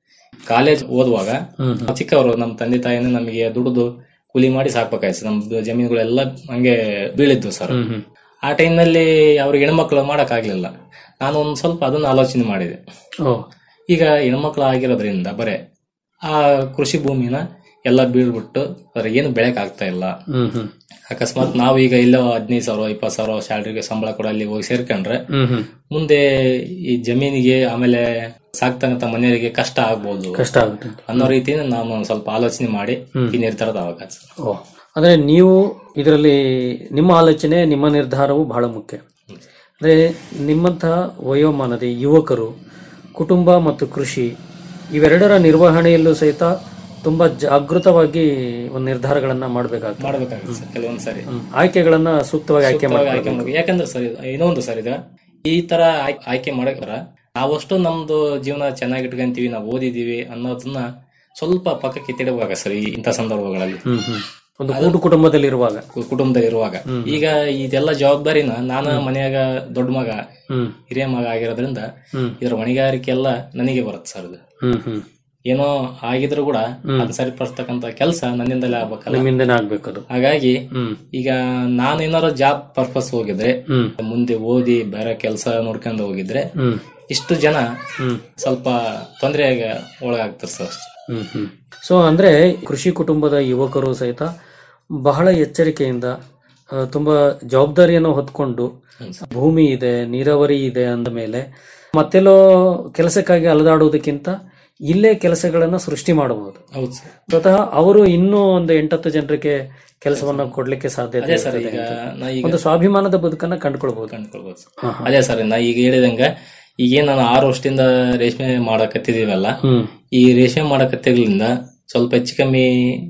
ಕಾಲೇಜ್ ಓದುವಾಗ ನಾವು ಚಿಕ್ಕವರು ನಮ್ಮ ತಂದೆ ತಾಯಿನ ನಮಗೆ ದುಡಿದು ಕೂಲಿ ಮಾಡಿ ಸಾಕ್ಬೇಕಾಯ್ತು ನಮ್ಮ ಜಮೀನುಗಳೆಲ್ಲ ಹಂಗೆ ಬೀಳಿದ್ವು ಸರ್ ಆ ಟೈಮ್ನಲ್ಲಿ ಅವ್ರಿಗೆ ಹೆಣ್ಮಕ್ಳು ಮಾಡಕ್ ಆಗ್ಲಿಲ್ಲ ನಾನು ಒಂದ್ ಸ್ವಲ್ಪ ಅದನ್ನ ಆಲೋಚನೆ ಮಾಡಿದೆ ಓ ಈಗ ಹೆಣ್ಮಕ್ಳು ಆಗಿರೋದ್ರಿಂದ ಬರೇ ಆ ಕೃಷಿ ಭೂಮಿನ ಎಲ್ಲ ಬೀಳ್ಬಿಟ್ಟು ಅದ್ರ ಏನು ಬೆಳೆಕ್ ಆಗ್ತಾ ಇಲ್ಲ ಹ್ಮ್ ಹ್ಮ್ ಅಕಸ್ಮಾತ್ ನಾವು ಈಗ ಎಲ್ಲೋ ಹದಿನೈದು ಸಾವಿರ ಇಪ್ಪತ್ತು ಸಾವಿರ ಸ್ಯಾಲ್ರಿಗೆ ಸಂಬಳ ಕೂಡ ಅಲ್ಲಿ ಹೋಗಿ ಸೇರ್ಕೊಂಡ್ರೆ ಹ್ಮ್ ಹ್ಮ್ ಮುಂದೆ ಈ ಜಮೀನಿಗೆ ಆಮೇಲೆ ಸಾಕ್ತಕ್ಕಂಥ ಮನೆಯವರಿಗೆ ಕಷ್ಟ ಆಗ್ಬೋದು ಕಷ್ಟ ಆಗುತ್ತೆ ಅನ್ನೋ ರೀತಿಯಿಂದ ನಾನು ಒಂದ್ ಸ್ವಲ್ಪ ಆಲೋಚನೆ ಮಾಡಿ ಈ ನಿರ್ಧಾರದ ಅವಕಾಶ ಓ ಅಂದ್ರೆ ನೀವು ಇದರಲ್ಲಿ ನಿಮ್ಮ ಆಲೋಚನೆ ನಿಮ್ಮ ನಿರ್ಧಾರವು ಬಹಳ ಮುಖ್ಯ ಅಂದ್ರೆ ನಿಮ್ಮಂತಹ ವಯೋಮಾನದ ಯುವಕರು ಕುಟುಂಬ ಮತ್ತು ಕೃಷಿ ಇವೆರಡರ ನಿರ್ವಹಣೆಯಲ್ಲೂ ಸಹಿತ ತುಂಬಾ ಜಾಗೃತವಾಗಿ ಒಂದು ನಿರ್ಧಾರಗಳನ್ನ ಮಾಡಬೇಕಾಗ್ತದೆ ಮಾಡ್ಬೇಕಾಗುತ್ತೆ ಸರ್ ಕೆಲವೊಂದ್ ಸರಿ ಆಯ್ಕೆಗಳನ್ನ ಸೂಕ್ತವಾಗಿ ಆಯ್ಕೆ ಸೂಕ್ತವಾಗಿ ಆಯ್ಕೆ ಮಾಡಬೇಕು ಮಾಡ್ಬೇಕು ಯಾಕಂದ್ರೆ ಸರ್ ಇದು- ಇನ್ನೊಂದು ಸರ್ ಇದು ಈ ತರ ಆಯ್- ಆಯ್ಕೆ ಮಾಡಕ್ರ ನಾವಷ್ಟು ನಮ್ದು ಜೀವನ ಚೆನ್ನಾಗಿ ಇಟ್ಕೊಂತೀವಿ ನಾವು ಓದಿದೀವಿ ಅನ್ನೋದನ್ನ ಸ್ವಲ್ಪ ಪಕ್ಕಕ್ಕೆ ತಿಡಬೇಕು ಸರ್ ಈ ಇಂಥ ಸಂದರ್ಭಗಳಲ್ಲಿ ಹ್ಮ್ ಹ್ಮ್ ಒಂದು ಕೂಡು ಕುಟುಂಬದಲ್ಲಿರುವಾಗ ಕು- ಕುಟುಂಬದಲ್ಲಿ ಇರುವಾಗ ಈಗ ಇದೆಲ್ಲ ಜವಾಬ್ದಾರಿನ ನಾನು ಮನೆಯಾಗ ದೊಡ್ಡ ಮಗ ಹ್ಮ್ ಹಿರಿಯ ಮಗ ಆಗಿರೋದ್ರಿಂದ ಹ್ಮ್. ಇದ್ರ ಹೊಣೆಗಾರಿಕೆ ಎಲ್ಲ ನನಗೆ ಬರುತ್ತೆ ಸರ್ ಇದು ಹ್ಮ್ ಹ್ಮ್ ಏನೋ ಆಗಿದ್ರು ಕೂಡ ಅದು ಸರಿಪಡಿಸ್ತಕ್ಕಂತ ಕೆಲಸ ನನ್ನಿಂದಲೇ ಆಗ್ಬೇಕಲ್ಲ ನಿಮ್ಮಿಂದನೇ ಆಗ್ಬೇಕು ಅದು ಹಾಗಾಗಿ ಹ್ಮ್ ಈಗ ನಾನು ಏನಾರು ಜಾಬ್ ಪರ್ಪಸ್ ಹೋಗಿದ್ರೆ ಹ್ಮ್ ಮುಂದೆ ಓದಿ ಬೇರೆ ಕೆಲಸ ನೋಡ್ಕೊಂಡು ಹೋಗಿದ್ರೆ ಹ್ಮ್ ಇಷ್ಟು ಜನ ಹ್ಮ್ ಸ್ವಲ್ಪ ತೊಂದರೆಗೆ ಒಳಗಾಗ್ತಾರೆ ಸರ್ ಹ್ಮ್ ಹ್ಮ್ ಸೊ ಅಂದ್ರೆ ಕೃಷಿ ಕುಟುಂಬದ ಯುವಕರು ಸಹಿತ ಬಹಳ ಎಚ್ಚರಿಕೆಯಿಂದ ಆ, ತುಂಬಾ ಜವಾಬ್ದಾರಿಯನ್ನು ಹೊತ್ಕೊಂಡು ಭೂಮಿ ಇದೆ ನೀರಾವರಿ ಇದೆ ಅಂದ ಮೇಲೆ ಮತ್ತೆಲ್ಲೋ ಕೆಲಸಕ್ಕಾಗಿ ಅಲೆದಾಡುವುದಕ್ಕಿಂತ ಇಲ್ಲೇ ಕೆಲಸಗಳನ್ನ ಸೃಷ್ಟಿ ಮಾಡಬಹುದು ಹೌದು ಸರ್ ಸ್ವತಃ ಅವರು ಇನ್ನೂ ಒಂದು ಎಂಟತ್ತು ಜನರಿಗೆ ಕೆಲಸವನ್ನ ಕೊಡ್ಲಿಕ್ಕೆ ಸಾಧ್ಯತೆ ಅದೇ ಸರ್ ಇರ್ತದೆ ಈಗ ಅಂತ. ನಾ ಈಗ ಒಂದು ಸ್ವಾಭಿಮಾನದ ಬದುಕನ್ನ ಕಂಡುಕೊಳ್ಬಹುದು ಕಂಡ್ಕೊಳ್ಬೋದು ಸರ್. ಹಾ, ಹಾ. ಅದೇ ಸರ್ ನಾ ಈಗ ಹೇಳಿದಂಗ ಈಗೇನ್ ನಾನು ಆರು ವರ್ಷದಿಂದ ರೇಷ್ಮೆ ಮಾಡಕತ್ತಿದೀವಲ್ಲ ಹ್ಮ್ ಈ ರೇಷ್ಮೆ ಮಾಡಕತ್ತಿರ್ಲಿಂದ ಸ್ವಲ್ಪ ಹೆಚ್ಚು ಕಮ್ಮಿ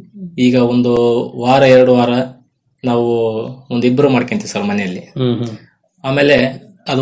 ಈಗ ಒಂದು ವಾರ ಎರಡು ವಾರ ನಾವು ಒಂದಿಬ್ರು ಮಾಡ್ಕೊಂತೀವಿ ಸರ್ ಮನೆಯಲ್ಲಿ ಹ್ಮ್ ಹ್ಮ್ ಆಮೇಲೆ ಅದು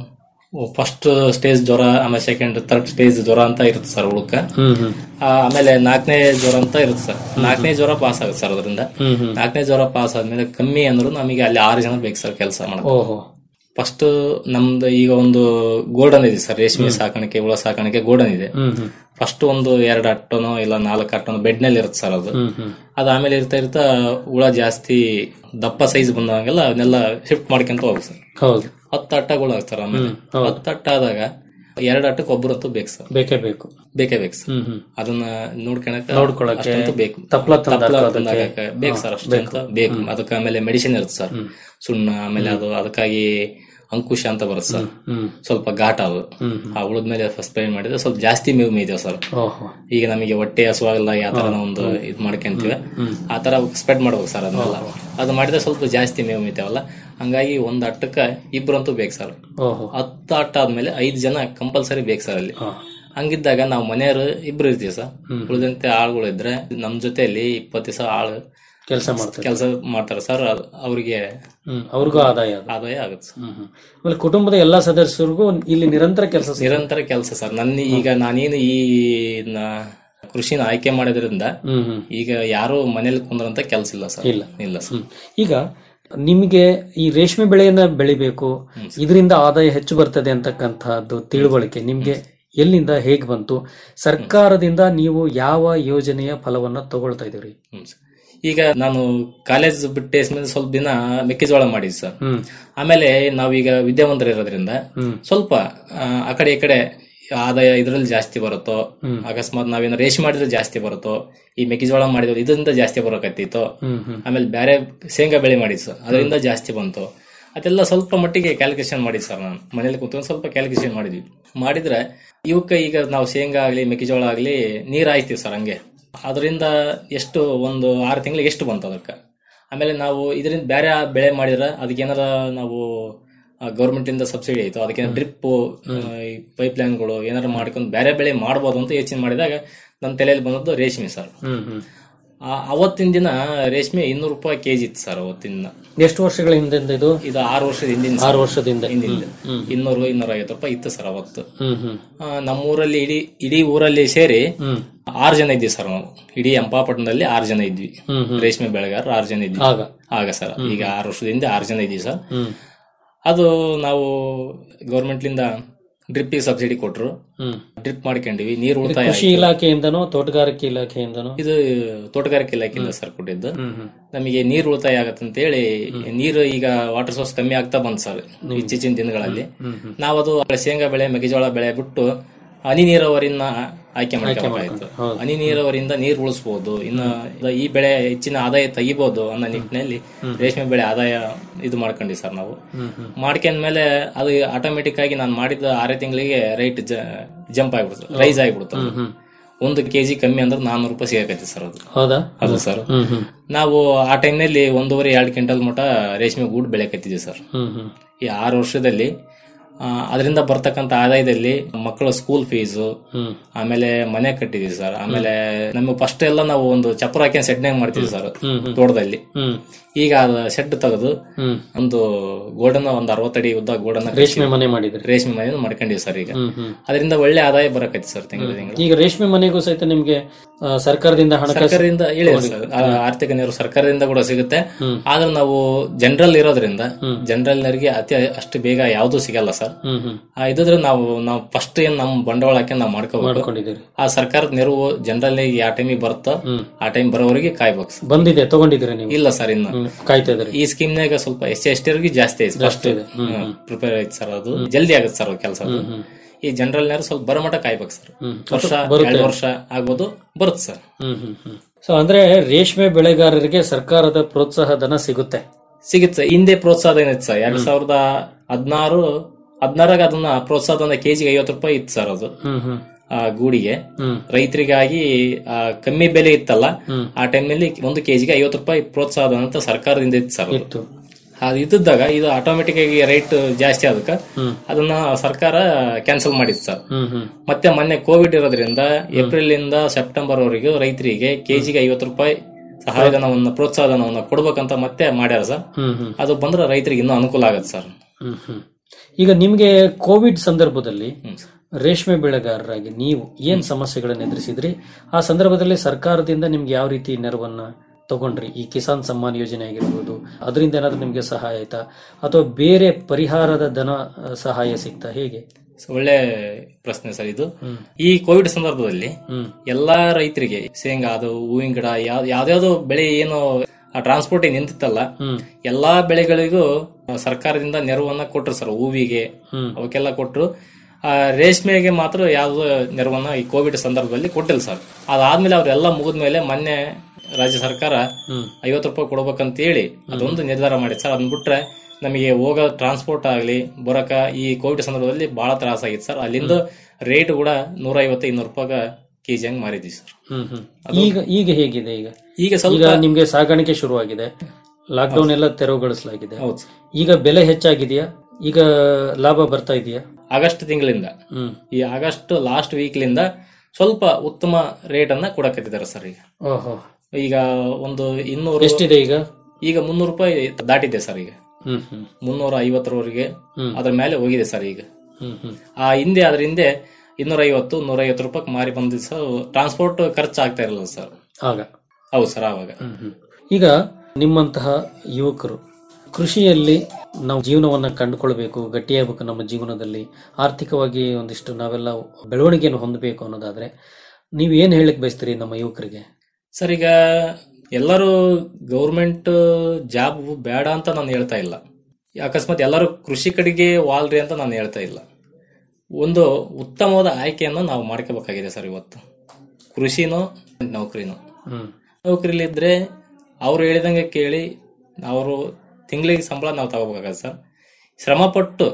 ಫಸ್ಟ್ ಸ್ಟೇಜ್ ಜ್ವರ ಆಮೇಲೆ ಸೆಕೆಂಡ್ ಥರ್ಡ್ ಸ್ಟೇಜ್ ಜ್ವರ ಅಂತ ಇರುತ್ತೆ ಸರ್ ಹುಡುಕ ಹ್ಮ್ ಹ್ಮ್ ಆಮೇಲೆ ನಾಲ್ಕನೇ ಜ್ವರ ಅಂತ ಇರುತ್ತೆ ಸರ್ ನಾಲ್ಕನೇ ಜ್ವರ ಪಾಸ್ ಆಗುತ್ತೆ ಸರ್ ಅದರಿಂದ ಹ್ಮ್ ಹ್ಮ್ ನಾಲ್ಕನೇ ಜ್ವರ ಪಾಸ್ ಆದ್ಮೇಲೆ ಕಮ್ಮಿ ಅಂದ್ರು ನಮಗೆ ಅಲ್ಲಿ ಆರು ಜನ ಬೇಕು ಸರ್ ಕೆಲಸ ಮಾಡೋದು ಓಹೋ ಫಸ್ಟ್ ನಮ್ದು ಈಗ ಒಂದು ಗೋಲ್ಡನ್ ಇದೆ ಸರ್ ರೇಷ್ಮೆ ಸಾಕಾಣಿಕೆ ಹುಳ ಸಾಕಾಣಿಕೆ ಗೋಲ್ಡನ್ ಇದೆ ಹ್ಮ್ ಹ್ಮ್ ಫಸ್ಟ್ ಒಂದು ಎರಡು ಅಟ್ಟನೋ ಇಲ್ಲ ನಾಲ್ಕು ಅಟ್ಟನೋ ಬೆಡ್ ನಲ್ಲಿ ಇರುತ್ತೆ ಸರ್ ಅದು ಹ್ಮ್ ಹ್ಮ್ ಅದು ಆಮೇಲೆ ಇರ್ತಾ ಇರ್ತಾ ಹುಳ ಜಾಸ್ತಿ ದಪ್ಪ ಸೈಜ್ ಬಂದಾಗೆಲ್ಲ ಅವನ್ನೆಲ್ಲ ಶಿಫ್ಟ್ ಮಾಡ್ಕೊಂತ ಹೋಗಿ ಸರ್ ಹೌದು ಹತ್ತು ಅಟ್ಟಗಳು ಆಗ್ತಾರೆ ಆಮೇಲೆ ಹತ್ತು ಅಟ್ಟ ಆದಾಗ ಎರಡು ಅಟ್ಟಕ್ಕೆ ಒಬ್ಬರಂತೂ ಬೇಕು ಸರ್ ಬೇಕೇ ಬೇಕು ಬೇಕೇ ಬೇಕು ಸರ್ ಹ್ಮ್ ಹ್ಮ್ ಅದನ್ನ ನೋಡ್ಕೊಳಕ ನೋಡ್ಕೊಳಕ್ಕೆ, ಅಷ್ಟಂತೂ ಬೇಕು ತಪ್ಲ ತಂದು ತಪ್ಲ ಹಾಕೋದಕ್ಕೆ. ತಂದು ಹಾಕಕ್ಕೆ ಬೇಕು ಸರ್ ಅಷ್ಟಂತ ಬೇಕು ಅದಕ್ಕೆ ಆಮೇಲೆ ಮೆಡಿಸಿನ್ ಇರುತ್ತೆ ಸರ್ ಸುಣ್ಣ ಆಮೇಲೆ ಅದು ಅದಕ್ಕಾಗಿ ಅಂಕುಶ ಅಂತ ಬರುತ್ತೆ ಸರ್ ಹ್ಮ್ ಸ್ವಲ್ಪ ಘಾಟ ಅದು ಹ್ಮ್ ಆ ಉಳಿದ ಮೇಲೆ ಸ್ಪ್ರೇ ಮಾಡಿದ್ರೆ ಸ್ವಲ್ಪ ಜಾಸ್ತಿ ಮೇವು ಮೇಯ್ತೇವೆ ಸರ್ ಓಹೋ ಈಗ ನಮಗೆ ಹೊಟ್ಟೆ ಹಸುವಾಗಲ್ಲ ಯಾವ ತರ ನಾವು ಒಂದು ಇದ್ ಮಾಡ್ಕೊಂತೀವಿ ಆ ತರ ಸ್ಪ್ರೆಡ್ ಮಾಡ್ಬೇಕು ಸರ್ ಅದನ್ನೆಲ್ಲ ಅದು ಮಾಡಿದ್ರೆ ಸ್ವಲ್ಪ ಜಾಸ್ತಿ ಮೇವು ಮೇಯ್ತೇವಲ್ಲ ಹಂಗಾಗಿ ಒಂದ್ ಅಟ್ಟಕ್ಕ ಇಬ್ರಂತೂ ಬೇಕು ಸರ್ ಓಹೋ ಹತ್ತು ಅಟ್ಟ ಆದ್ಮೇಲೆ ಐದ್ ಜನ ಕಂಪಲ್ಸರಿ ಬೇಕು ಸರ್ ಅಲ್ಲಿ ಹಾ. ಹಂಗಿದ್ದಾಗ ನಾವು ಮನೆಯವರು ಇಬ್ರು ಇರ್ತೀವಿ ಸರ್ ಉಳಿದಂತೆ ಆಳುಗಳು ಇದ್ರೆ ನಮ್ ಜೊತೆಯಲ್ಲಿ ಇಪ್ಪತ್ತು ದಿವಸ ಆಳು ಕೆಲಸ ಮಾಡ್ತಾರೆ ಕೆಲಸ ಮಾಡ್ತಾರೆ ಸರ್ ಅದು ಅವ್ರಿಗೆ ಹ್ಮ್ ಅವ್ರಿಗೂ ಆದಾಯ ಅದು ಆದಾಯ ಆಗುತ್ತೆ ಸರ್ ಹ್ಮ್ ಹ್ಮ್. ಆಮೇಲೆ ಕುಟುಂಬದ ಎಲ್ಲಾ ಸದಸ್ಯರಿಗೂ ಇಲ್ಲಿ ನಿರಂತರ ಕೆಲಸ ನಿರಂತರ ಕೆಲಸ ಸರ್ ನನ್ನ ಈಗ ನಾನೇನು ಈ ನ- ಕೃಷಿನ ಆಯ್ಕೆ ಮಾಡೋದ್ರಿಂದ ಹ್ಮ್ ಹ್ಮ್ ಈಗ ಯಾರು ಮನೇಲಿ ಕುಂದ್ರಂತ ಕೆಲಸ ಇಲ್ಲ ಸರ್ ಇಲ್ಲ. ಇಲ್ಲ ಸರ್ ಹ್ಮ್. ಈಗ ನಿಮಗೆ ಈ ರೇಷ್ಮೆ ಬೆಳೆಯನ್ನ ಬೆಳಿಬೇಕು ಇದರಿಂದ ಆದಾಯ ಹೆಚ್ಚು ಬರ್ತದೆ ಅಂತಕ್ಕಂತಹದ್ದು ತಿಳುವಳಿಕೆ ನಿಮ್ಗೆ ಎಲ್ಲಿಂದ ಹೇಗ್ ಬಂತು ಸರ್ಕಾರದಿಂದ ನೀವು ಯಾವ ಯೋಜನೆಯ ಫಲವನ್ನ ತಗೊಳ್ತಾ ಇದೀರಿ ಹ್ಮ್ ಸರ್. ಈಗ ನಾನು ಕಾಲೇಜ್ ಬಿಟ್ಟೆ ಮೇಲೆ ಸ್ವಲ್ಪ ದಿನ ಮೆಕ್ಕೆಜೋಳ ಮಾಡಿದ್ವಿ ಸರ್ ಹ್ಮ್ ಆಮೇಲೆ ನಾವೀಗ ವಿದ್ಯಾವಂತರು ಇರೋದ್ರಿಂದ ಹ್ಮ್. ಸ್ವಲ್ಪ ಆ, ಆ ಕಡೆ ಈ ಕಡೆ ಆದಾಯ ಇದರಲ್ಲಿ ಜಾಸ್ತಿ ಬರುತ್ತೋ ಅಕಸ್ಮಾತ್ ನಾವೇನೋ ರೇಷ್ಮೆ ಮಾಡಿದ್ರೆ ಜಾಸ್ತಿ ಬರುತ್ತೋ ಈ ಮೆಕ್ಕೆಜೋಳ ಮಾಡಿದ್ರೆ ಇದರಿಂದ ಜಾಸ್ತಿ ಬರೋಕತ್ತಿತ್ತು ಹ್ಮ್ ಹ್ಮ್ ಆಮೇಲೆ ಬೇರೆ ಶೇಂಗಾ ಬೆಳೆ ಮಾಡಿದ್ ಸರ್ ಅದರಿಂದ ಜಾಸ್ತಿ ಬಂತು ಅದೆಲ್ಲ ಸ್ವಲ್ಪ ಮಟ್ಟಿಗೆ ಕ್ಯಾಲ್ಕುಲೇಷನ್ ಮಾಡಿದ್ ಸರ್ ನಾನು ಮನೇಲಿ ಕೂತ್ಕೊಂಡು ಸ್ವಲ್ಪ ಕ್ಯಾಲ್ಕುಲೇಷನ್ ಮಾಡಿದ್ವಿ ಮಾಡಿದ್ರೆ ಇವಕ್ಕೆ ಈಗ ನಾವು ಶೇಂಗಾ ಆಗ್ಲಿ ಮೆಕ್ಕೆಜೋಳ ಆಗ್ಲಿ ನೀರ್ ಹಾಯ್ತೀವಿ ಸರ್ ಹಂಗೆ ಅದರಿಂದ ಎಷ್ಟು ಒಂದು ಆರು ತಿಂಗಳಿಗೆ ಎಷ್ಟು ಬಂತು ಅದಕ್ಕೆ ಆಮೇಲೆ ನಾವು ಇದರಿಂದ ಬೇರೆ ಬೆಳೆ ಮಾಡಿದ್ರೆ ಅದಕ್ಕೆ ಏನಾರ ನಾವು ಗೌರ್ಮೆಂಟ್ ಇಂದ ಸಬ್ಸಿಡಿ ಆಯ್ತು ಅದಕ್ಕೆ ಡ್ರಿಪ್ ಪೈಪ್ ಲೈನ್ಗಳು ಏನಾರು ಮಾಡ್ಕೊಂಡು ಬೇರೆ ಬೆಳೆ ಮಾಡ್ಬೋದು ಅಂತ ಯೋಚನೆ ಮಾಡಿದಾಗ ನನ್ನ ತಲೆಯಲ್ಲಿ ಬಂದದ್ದು ರೇಷ್ಮೆ ಸರ್ ಹ್ಮ್ ಹ್ಮ್ ಆ- ಅವತ್ತಿನ ದಿನ ರೇಷ್ಮೆ ಇನ್ನೂರು ರೂಪಾಯಿ ಕೆಜಿ ಇತ್ತು ಸರ್ ಅವತ್ತಿನ ದಿನ ಎಷ್ಟು ವರ್ಷಗಳ ಹಿಂದಿಂದ ಇದು ಇದು ಆರು ವರ್ಷದ ಹಿಂದಿನ ಆರು ವರ್ಷದಿಂದ ಹಿಂದಿಂದ ಇನ್ನೂರು ಇನ್ನೂರ ಐವತ್ತು ರೂಪಾಯಿ ಇತ್ತು ಸರ್ ಅವತ್ತು ಹ್ಮ್ ಹ್ಮ್ ಆ, ನಮ್ಮೂರಲ್ಲಿ ಇಡೀ ಇಡೀ ಊರಲ್ಲಿ ಸೇರಿ ಹ್ಮ್ ಆರು ಜನ ಇದ್ವಿ ಸರ್ ನಾವು ಇಡೀ ಅಂಪಾಪಟ್ಟಣದಲ್ಲಿ ಆರು ಜನ ಇದ್ವಿ ಹ್ಮ್ ಹ್ಮ್ ರೇಷ್ಮೆ ಬೆಳೆಗಾರರು ಆರು ಜನ ಇದ್ವಿ ಆಗ ಆಗ ಸರ್ ಈಗ ಆರು ವರ್ಷದ ಹಿಂದೆ ಆರು ಜನ ಇದ್ವಿ ಸರ್ ಹ್ಮ್ ಅದು ನಾವು ಗೌರ್ಮೆಂಟ್ಲಿಂದ ಡ್ರಿಪ್ ಸಬ್ಸಿಡಿ ಕೊಟ್ರು ಹ್ಮ್. ಡ್ರಿಪ್ ಮಾಡ್ಕೊಂಡಿವಿ ನೀರು ಇದು ಉಳಿತಾಯ ಕೃಷಿ ಆಯ್ತು. ಇಲಾಖೆಯಿಂದನೋ ತೋಟಗಾರಿಕೆ ಇಲಾಖೆಯಿಂದನೋ ಇದು ತೋಟಗಾರಿಕೆ ಇಲಾಖೆಯಿಂದ ಸರ್ ಕೊಟ್ಟಿದ್ದು ನಮಗೆ ನೀರು ಉಳಿತಾಯ ಆಗತ್ತಂತೇಳಿ ನೀರು ಈಗ ವಾಟರ್ ಸೋರ್ಸ್ ಕಮ್ಮಿ ಆಗ್ತಾ ಬಂದ್ ಸರ್ ಇತ್ತೀಚಿನ ದಿನಗಳಲ್ಲಿ ನಾವದು ಶೇಂಗಾ ಬೆಳೆ ಮೆಕ್ಕೆಜೋಳ ಬೆಳೆ ಬಿಟ್ಟು ಹನಿ ನೀರಾವರಿನ ಆಯ್ಕೆ ಮಾಡ್ಕೋಬೇಕಾಯ್ತು ಹನಿ ನೀರಾವರಿಯಿಂದ ನೀರು ಉಳಿಸಬಹುದು ಇನ್ನು ಈ ಬೆಳೆ ಹೆಚ್ಚಿನ ಆದಾಯ ತೆಗಿಬಹುದು ಅನ್ನೋ ನಿಟ್ಟಿನಲ್ಲಿ ರೇಷ್ಮೆ ಬೆಳೆ ಆದಾಯ ಇದು ಮಾಡ್ಕೊಂಡಿ ಸರ್ ನಾವು ಮಾಡ್ಕೊಂಡ್ಮೇಲೆ ಅದು ಆಟೋಮೆಟಿಕ್ ಆಗಿ ನಾನು ಮಾಡಿದ ಆರೇ ತಿಂಗಳಿಗೆ ರೈಟ್ ಜಂಪ್ ಆಗ್ಬಿಡ್ತು ರೈಸ್ ಆಗ್ಬಿಡ್ತು ಅದು. ಒಂದು ಕೆಜಿ ಕಮ್ಮಿ ಅಂದ್ರೆ ನಾನ್ನೂರು ರೂಪಾಯಿ ಸಿಗಕೈತಿ ಸರ್ ಅದು ಹೌದಾ ಅದು ಸರ್ ನಾವು ಆ ಟೈಮ್ನಲ್ಲಿ ಒಂದೂವರೆ ಎರಡು ಕ್ವಿಂಟಲ್ ಮಟ ರೇಷ್ಮೆ ಗೂಡು ಬೆಳೆಕತ್ತಿದ್ವಿ ಸರ್ ಹ್ಮ್ ಹ್ಮ್ ಈ ಆರು ವರ್ಷದಲ್ಲಿ ಆ, ಅದರಿಂದ ಬರ್ತಕ್ಕಂತ ಆದಾಯದಲ್ಲಿ ಮಕ್ಕಳ ಸ್ಕೂಲ್ ಫೀಸು ಆಮೇಲೆ ಮನೆ ಕಟ್ಟಿದೀವಿ ಸರ್ ಆಮೇಲೆ ನಮಗೆ ಫಸ್ಟ್ ಎಲ್ಲ ನಾವು ಒಂದು ಚಪ್ರ ಹಾಕಿ ಸೆಡ್ನಾಗ ಮಾಡ್ತಿದ್ವಿ ಸರ್ ತೋಟದಲ್ಲಿ ಈಗ ಅದ ಶೆಡ್ ತೆಗೆದು ಒಂದು ಗೋಡನ್ನ ಒಂದು ಅರವತ್ತಡಿ ಉದ್ದ ಗೋಡನ್ನ ರೇಷ್ಮೆ ಮನೆ ಮಾಡಿದ್ರಿ ರೇಷ್ಮೆ ಮನೆ ಮಾಡ್ಕೊಂಡಿವಿ ಸರ್ ಈಗ ಅದರಿಂದ ಒಳ್ಳೆ ಆದಾಯ ಬರಕೈತಿ ಸರ್ ತಿಂಗಳು ತಿಂಗಳು ಈಗ ರೇಷ್ಮೆ ಮನೆಗೂ ಸಹಿತ ನಿಮ್ಗೆ ಆ, ಸರ್ಕಾರದಿಂದ ಹಣಕಾಸು ಸರ್ಕಾರದಿಂದ ಹೇಳಿ ಸರ್ ಆ, ಆರ್ಥಿಕ ನೆರವು ಸರ್ಕಾರದಿಂದ ಕೂಡ ಸಿಗುತ್ತೆ ಆದ್ರೆ ನಾವು ಜನರಲ್ ಇರೋದ್ರಿಂದ ಜನರಲ್ನರಿಗೆ ಅತಿ ಅಷ್ಟು ಬೇಗ ಯಾವ್ದು ಸಿಗಲ್ಲ ಸರ್ ಹ್ಮ್ ಹ್ಮ್ ಆ, ಇದಿದ್ರೆ ನಾವು ನಾವು ಫಸ್ಟ್ ಏನ್ ನಮ್ ಬಂಡವಾಳ ಹಾಕಿ ನಾವು ಮಾಡ್ಕೋಬೇಕು ಮಾಡ್ಕೊಂಡಿದ್ದೀರಿ ಆ ಸರ್ಕಾರದ ನೆರವು ಜನರಲ್ ಯಾವ ಟೈಮಿಗೆ ಬರುತ್ತೋ ಆ ಟೈಮ್ ಬರೋವರೆಗೆ ಕಾಯ್ಬೇಕು ಸರ್ ಬಂದಿದೆ ತಗೊಂಡಿದ್ದೀರಿ ನೀವು ಇಲ್ಲ ಸರ್ ಇನ್ನು ಹ್ಮ್, ಕಾಯ್ತಾ ಇದ್ರಿ ಈ ಸ್ಕೀಮ್ನಾಗ ಸ್ವಲ್ಪ ಎಸ್ ಸಿ ಎಸ್ ಟಿ ಜಾಸ್ತಿ ಐತೆ ಜಾಸ್ತಿ ಇದೆ. ಪ್ರಿಪೇರ್ ಐತೆ ಸರ್ ಅದು ಜಲ್ದಿ ಆಗುತ್ತೆ ಸರ್ ಕೆಲಸ ಅದು ಈ ಜನರಲ್ ನೇರ ಸ್ವಲ್ಪ ಬರಮಟ ಕಾಯ್ಬೇಕು ಸರ್ ವರ್ಷ ಬರುತ್ತೆ. ಎರಡು ವರ್ಷ ಆಗ್ಬೋದು ಬರುತ್ತೆ ಸರ್ ಹ್ಮ್ ಹ್ಮ್ ಹ್ಮ್ ಸೊ ಅಂದ್ರೆ ರೇಷ್ಮೆ ಬೆಳೆಗಾರರಿಗೆ ಸರ್ಕಾರದ ಪ್ರೋತ್ಸಾಹ ಧನ ಸಿಗುತ್ತೆ ಸಿಗುತ್ತೆ ಹಿಂದೆ ಪ್ರೋತ್ಸಾಹ ಏನಿತ್ತು ಸರ್ ಎರಡ್ ಸಾವಿರದ ಹದಿನಾರು ಹದಿನಾರಾಗ ಅದನ್ನ ಪ್ರೋತ್ಸಾಹದ ಕೆಜಿಗೆ ಐವತ್ತು ರೂಪಾಯಿ ಇತ್ತು ಸರ್ ಅದು ಹ್ಮ್ ಹ್ಮ್ ಆ ಗೂಡಿಗೆ ಹ್ಮ್. ರೈತರಿಗಾಗಿ ಆ, ಕಮ್ಮಿ ಬೆಲೆ ಇತ್ತಲ್ಲ ಆ ಟೈಮ್ನಲ್ಲಿ ಒಂದು ಕೆಜಿಗೆ ಐವತ್ತು ರೂಪಾಯಿ ಪ್ರೋತ್ಸಾಹ ಅಂತ ಸರ್ಕಾರದಿಂದ ಇತ್ತು ಸರ್ ಅದು. ಇತ್ತು ಅದು ಇದ್ದಾಗ ಇದು ಆಟೋಮೆಟಿಕ್ ಆಗಿ ರೇಟ್ ಜಾಸ್ತಿ ಆದಕ್ಕ ಅದನ್ನ ಸರ್ಕಾರ ಕ್ಯಾನ್ಸಲ್ ಮಾಡಿತ್ತು ಸರ್ ಹ್ಮ್ ಹ್ಮ್ ಮತ್ತೆ ಮೊನ್ನೆ ಕೋವಿಡ್ ಇರೋದ್ರಿಂದ ಏಪ್ರಿಲ್ ಇಂದ ಸೆಪ್ಟೆಂಬರ್ ವರೆಗೂ ರೈತರಿಗೆ ಕೆಜಿಗೆ ಐವತ್ತು ರೂಪಾಯಿ ಸಹಾಯಧನವನ್ನ ಪ್ರೋತ್ಸಾಹಧನವನ್ನ ಕೊಡ್ಬೇಕಂತ ಮತ್ತೆ ಮಾಡ್ಯಾರ ಸರ್ ಹ್ಮ್ ಹ್ಮ್ ಅದು ಬಂದ್ರೆ ರೈತರಿಗೆ ಇನ್ನೂ ಅನುಕೂಲ ಆಗತ್ತೆ ಸರ್ ಹ್ಮ್ ಹ್ಮ್ ಈಗ ನಿಮ್ಗೆ ಕೋವಿಡ್ ಸಂದರ್ಭದಲ್ಲಿ ರೇಷ್ಮೆ ಬೆಳೆಗಾರರಾಗಿ ನೀವು ಏನ್ ಸಮಸ್ಯೆಗಳನ್ನು ಎದುರಿಸಿದ್ರಿ ಆ ಸಂದರ್ಭದಲ್ಲಿ ಸರ್ಕಾರದಿಂದ ನಿಮ್ಗೆ ಯಾವ ರೀತಿ ನೆರವನ್ನ ತಗೊಂಡ್ರಿ ಈ ಕಿಸಾನ್ ಸಮ್ಮಾನ್ ಯೋಜನೆ ಆಗಿರ್ಬೋದು ಅದರಿಂದ ಏನಾದ್ರೂ ನಿಮ್ಗೆ ಸಹಾಯ ಆಯ್ತಾ ಅಥವಾ ಬೇರೆ ಪರಿಹಾರದ ಧನ ಆ, ಸಹಾಯ ಸಿಗ್ತಾ ಹೇಗೆ ಸೊ, ಒಳ್ಳೆ ಪ್ರಶ್ನೆ ಸರ್ ಇದು ಈ ಕೋವಿಡ್ ಸಂದರ್ಭದಲ್ಲಿ ಎಲ್ಲಾ ರೈತರಿಗೆ ಶೇಂಗಾ ಅದು ಹೂವಿನ ಗಿಡ ಯಾವ್- ಯಾವ್ದ್ಯಾವ್ದು ಬೆಳೆ ಏನು ಟ್ರಾನ್ಸ್ಪೋರ್ಟ್ ನಿಂತಿತ್ತಲ್ಲ ಎಲ್ಲಾ ಬೆಳೆಗಳಿಗೂ ಆ, ಸರ್ಕಾರದಿಂದ ನೆರವನ್ನ ಕೊಟ್ರು ಸರ್ ಹೂವಿಗೆ ಅವಕ್ಕೆಲ್ಲ ಕೊಟ್ರು ಆ, ರೇಷ್ಮೆಗೆ ಮಾತ್ರ ಯಾವ್ದು ನೆರವನ್ನ ಈ ಕೋವಿಡ್ ಸಂದರ್ಭದಲ್ಲಿ ಕೊಟ್ಟಿಲ್ಲ ಸರ್ ಅದಾದ್ಮೇಲೆ ಅವ್ರೆಲ್ಲ ಮುಗಿದ್ಮೇಲೆ ಮೊನ್ನೆ ರಾಜ್ಯ ಸರ್ಕಾರ ಐವತ್ತು ರೂಪಾಯಿ ಕೊಡ್ಬೇಕಂತ ಹೇಳಿ ಅದೊಂದು ನಿರ್ಧಾರ ಮಾಡಿ ಸರ್ ಅದನ್ನ ಬಿಟ್ರೆ ನಮಗೆ ಹೋಗೋ ಟ್ರಾನ್ಸ್ಪೋರ್ಟ್ ಆಗಲಿ ಬರಕ ಈ ಕೋವಿಡ್ ಸಂದರ್ಭದಲ್ಲಿ ಬಹಳ ತ್ರಾಸ ಆಗಿತ್ತು ಸರ್ ಅಲ್ಲಿಂದ ರೇಟ್ ಕೂಡ ನೂರ ಐವತ್ತು ಇನ್ನೂರು ರೂಪಾಯಿ ಕೆಜಿ ಹಂಗ್ ಮಾರಿದ್ವಿ ಸರ್ ಹ್ಮ್ ಹ್ಮ್ ಈಗ ಈಗ ಹೇಗಿದೆ ಈಗ ಈಗ ಸ್ವಲ್ಪ ಈಗ ನಿಮ್ಗೆ ಸಾಗಾಣಿಕೆ ಶುರುವಾಗಿದೆ ಲಾಕ್ಡೌನ್ ಎಲ್ಲ ತೆರವುಗೊಳಿಸಲಾಗಿದೆ ಹೌದು ಸರ್. ಈಗ ಬೆಲೆ ಹೆಚ್ಚಾಗಿದೆಯಾ ಈಗ ಲಾಭ ಬರ್ತಾ ಇದೆಯಾ ಆಗಸ್ಟ್ ತಿಂಗಳಿಂದ ಹ್ಮ್ ಈ ಆಗಸ್ಟ್ ಲಾಸ್ಟ್ ವೀಕ್ಲಿಂದ ಸ್ವಲ್ಪ ಉತ್ತಮ ರೇಟ್ ಅನ್ನ ಕೊಡಕತ್ತಿದ್ದಾರೆ ಸರ್ ಈಗ ಓಹೋ ಈಗ ಒಂದು ಇನ್ನೂರು ಎಷ್ಟಿದೆ ಈಗ ಈಗ ಮುನ್ನೂರು ರೂಪಾಯಿ ದಾಟಿದೆ ಸರ್ ಈಗ ಹ್ಮ್ ಹ್ಮ್ ಮುನ್ನೂರ ಐವತ್ತರವರೆಗೆ ಹ್ಮ್. ಅದ್ರ ಮೇಲೆ ಹೋಗಿದೆ ಸರ್ ಈಗ ಹ್ಮ್ ಹ್ಮ್ ಆ ಹಿಂದೆ ಅದ್ರ ಹಿಂದೆ ಇನ್ನೂರ ಐವತ್ತು ನೂರ ಐವತ್ತು ರೂಪಾಯಿ ಮಾರಿ ಬಂದಿದ್ದು ಸರ್ ಟ್ರಾನ್ಸ್ಪೋರ್ಟ್ ಖರ್ಚು ಆಗ್ತಾ ಇರಲಿಲ್ಲ ಸರ್ ಆಗ ಹೌದು ಸರ್ ಆವಾಗ ಈಗ ನಿಮ್ಮಂತಹ ಯುವಕರು ಕೃಷಿಯಲ್ಲಿ ನಾವು ಜೀವನವನ್ನ ಕಂಡುಕೊಳ್ಬೇಕು ಗಟ್ಟಿಯಾಗಬೇಕು ನಮ್ಮ ಜೀವನದಲ್ಲಿ ಆರ್ಥಿಕವಾಗಿ ಒಂದಿಷ್ಟು ನಾವೆಲ್ಲ ಬೆಳವಣಿಗೆಯನ್ನು ಹೊಂದಬೇಕು ಅನ್ನೋದಾದ್ರೆ ನೀವು ಏನ್ ಹೇಳಕ್ ಬಯಸ್ತೀರಿ ನಮ್ಮ ಯುವಕರಿಗೆ ಸರ್ ಈಗ ಎಲ್ಲರೂ ಗೌರ್ಮೆಂಟ್ ಜಾಬ್ ಬೇಡ ಅಂತ ನಾನು ಹೇಳ್ತಾ ಇಲ್ಲ ಅಕಸ್ಮಾತ್ ಎಲ್ಲರೂ ಕೃಷಿ ಕಡೆಗೆ ವಾಲ್ರಿ ಅಂತ ನಾನು ಹೇಳ್ತಾ ಇಲ್ಲ ಒಂದು ಉತ್ತಮವಾದ ಆಯ್ಕೆಯನ್ನು ನಾವು ಮಾಡ್ಕೋಬೇಕಾಗಿದೆ ಸರ್ ಇವತ್ತು ಕೃಷಿನೋ ನೌಕರಿನೋ ಹ್ಮ್ ನೌಕರಿಲಿದ್ರೆ ಅವ್ರು ಹೇಳಿದಂಗೆ ಕೇಳಿ ಅವರು ತಿಂಗಳಿಗೆ ಸಂಬಳ ನಾವು ತಗೋಬೇಕಾಗತ್ತೆ ಸರ್ ಶ್ರಮಪಟ್ಟು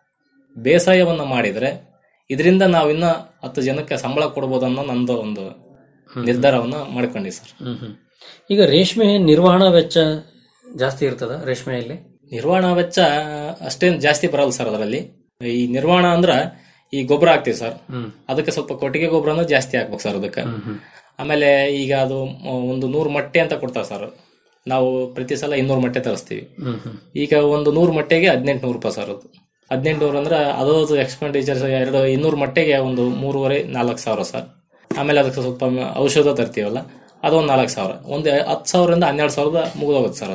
ಬೇಸಾಯವನ್ನು ಮಾಡಿದ್ರೆ ಇದರಿಂದ ನಾವು ಇನ್ನ ಹತ್ತು ಜನಕ್ಕೆ ಸಂಬಳ ಕೊಡ್ಬೋದು ಅನ್ನೋ ನಂದು ಒಂದು ನಿರ್ಧಾರವನ್ನ ಮಾಡ್ಕೊಂಡಿ ಸರ್ ಹ್ಮ್ ಹ್ಮ್ ಈಗ ರೇಷ್ಮೆ ನಿರ್ವಹಣಾ ವೆಚ್ಚ ಜಾಸ್ತಿ ಇರ್ತದ ರೇಷ್ಮೆಯಲ್ಲಿ ನಿರ್ವಹಣಾ ವೆಚ್ಚ ಅಷ್ಟೇನು ಜಾಸ್ತಿ ಬರಲ್ಲ ಸರ್ ಅದರಲ್ಲಿ ಈ ನಿರ್ವಹಣಾ ಅಂದ್ರ ಈ ಗೊಬ್ಬರ ಹಾಕ್ತಿವಿ ಸರ್ ಹ್ಮ್. ಅದಕ್ಕೆ ಸ್ವಲ್ಪ ಕೊಟ್ಟಿಗೆ ಗೊಬ್ಬರನು ಜಾಸ್ತಿ ಹಾಕ್ಬೇಕು ಸರ್ ಅದಕ್ಕೆ ಆಮೇಲೆ ಈಗ ಅದು ಮ- ಒಂದು ನೂರು ಮೊಟ್ಟೆ ಅಂತ ಕೊಡ್ತಾರೆ ಸರ್ ನಾವು ಪ್ರತಿ ಸಲ ಇನ್ನೂರು ಮೊಟ್ಟೆ ತರಿಸ್ತೀವಿ ಹ್ಮ್ ಹ್ಮ್ ಈಗ ಒಂದು ನೂರು ಮೊಟ್ಟೆಗೆ ಹದಿನೆಂಟು ರೂಪಾಯಿ ಸರ್ ಅದು ಹದಿನೆಂಟು ನೂರು ಅಂದ್ರೆ ಅದು ಎಕ್ಸ್ಪೆಂಡಿಚರ್ಸ್ ಎರಡು ಇನ್ನೂರು ಮೊಟ್ಟೆಗೆ ಒಂದು ಮೂರುವರೆ ನಾಲ್ಕು ಸಾವಿರ ಸರ್ ಆಮೇಲೆ ಅದಕ್ಕೆ ಸ್ವಲ್ಪ ಔಷಧ ತರ್ತೀವಲ್ಲ ಅದೊಂದು ನಾಲ್ಕು ಸಾವಿರ ಒಂದು ಹತ್ತು ಸಾವಿರದಿಂದ ಹನ್ನೆರಡು ಸಾವಿರದ ಮುಗಿದೋಗುತ್ತೆ ಸರ್ ಅದು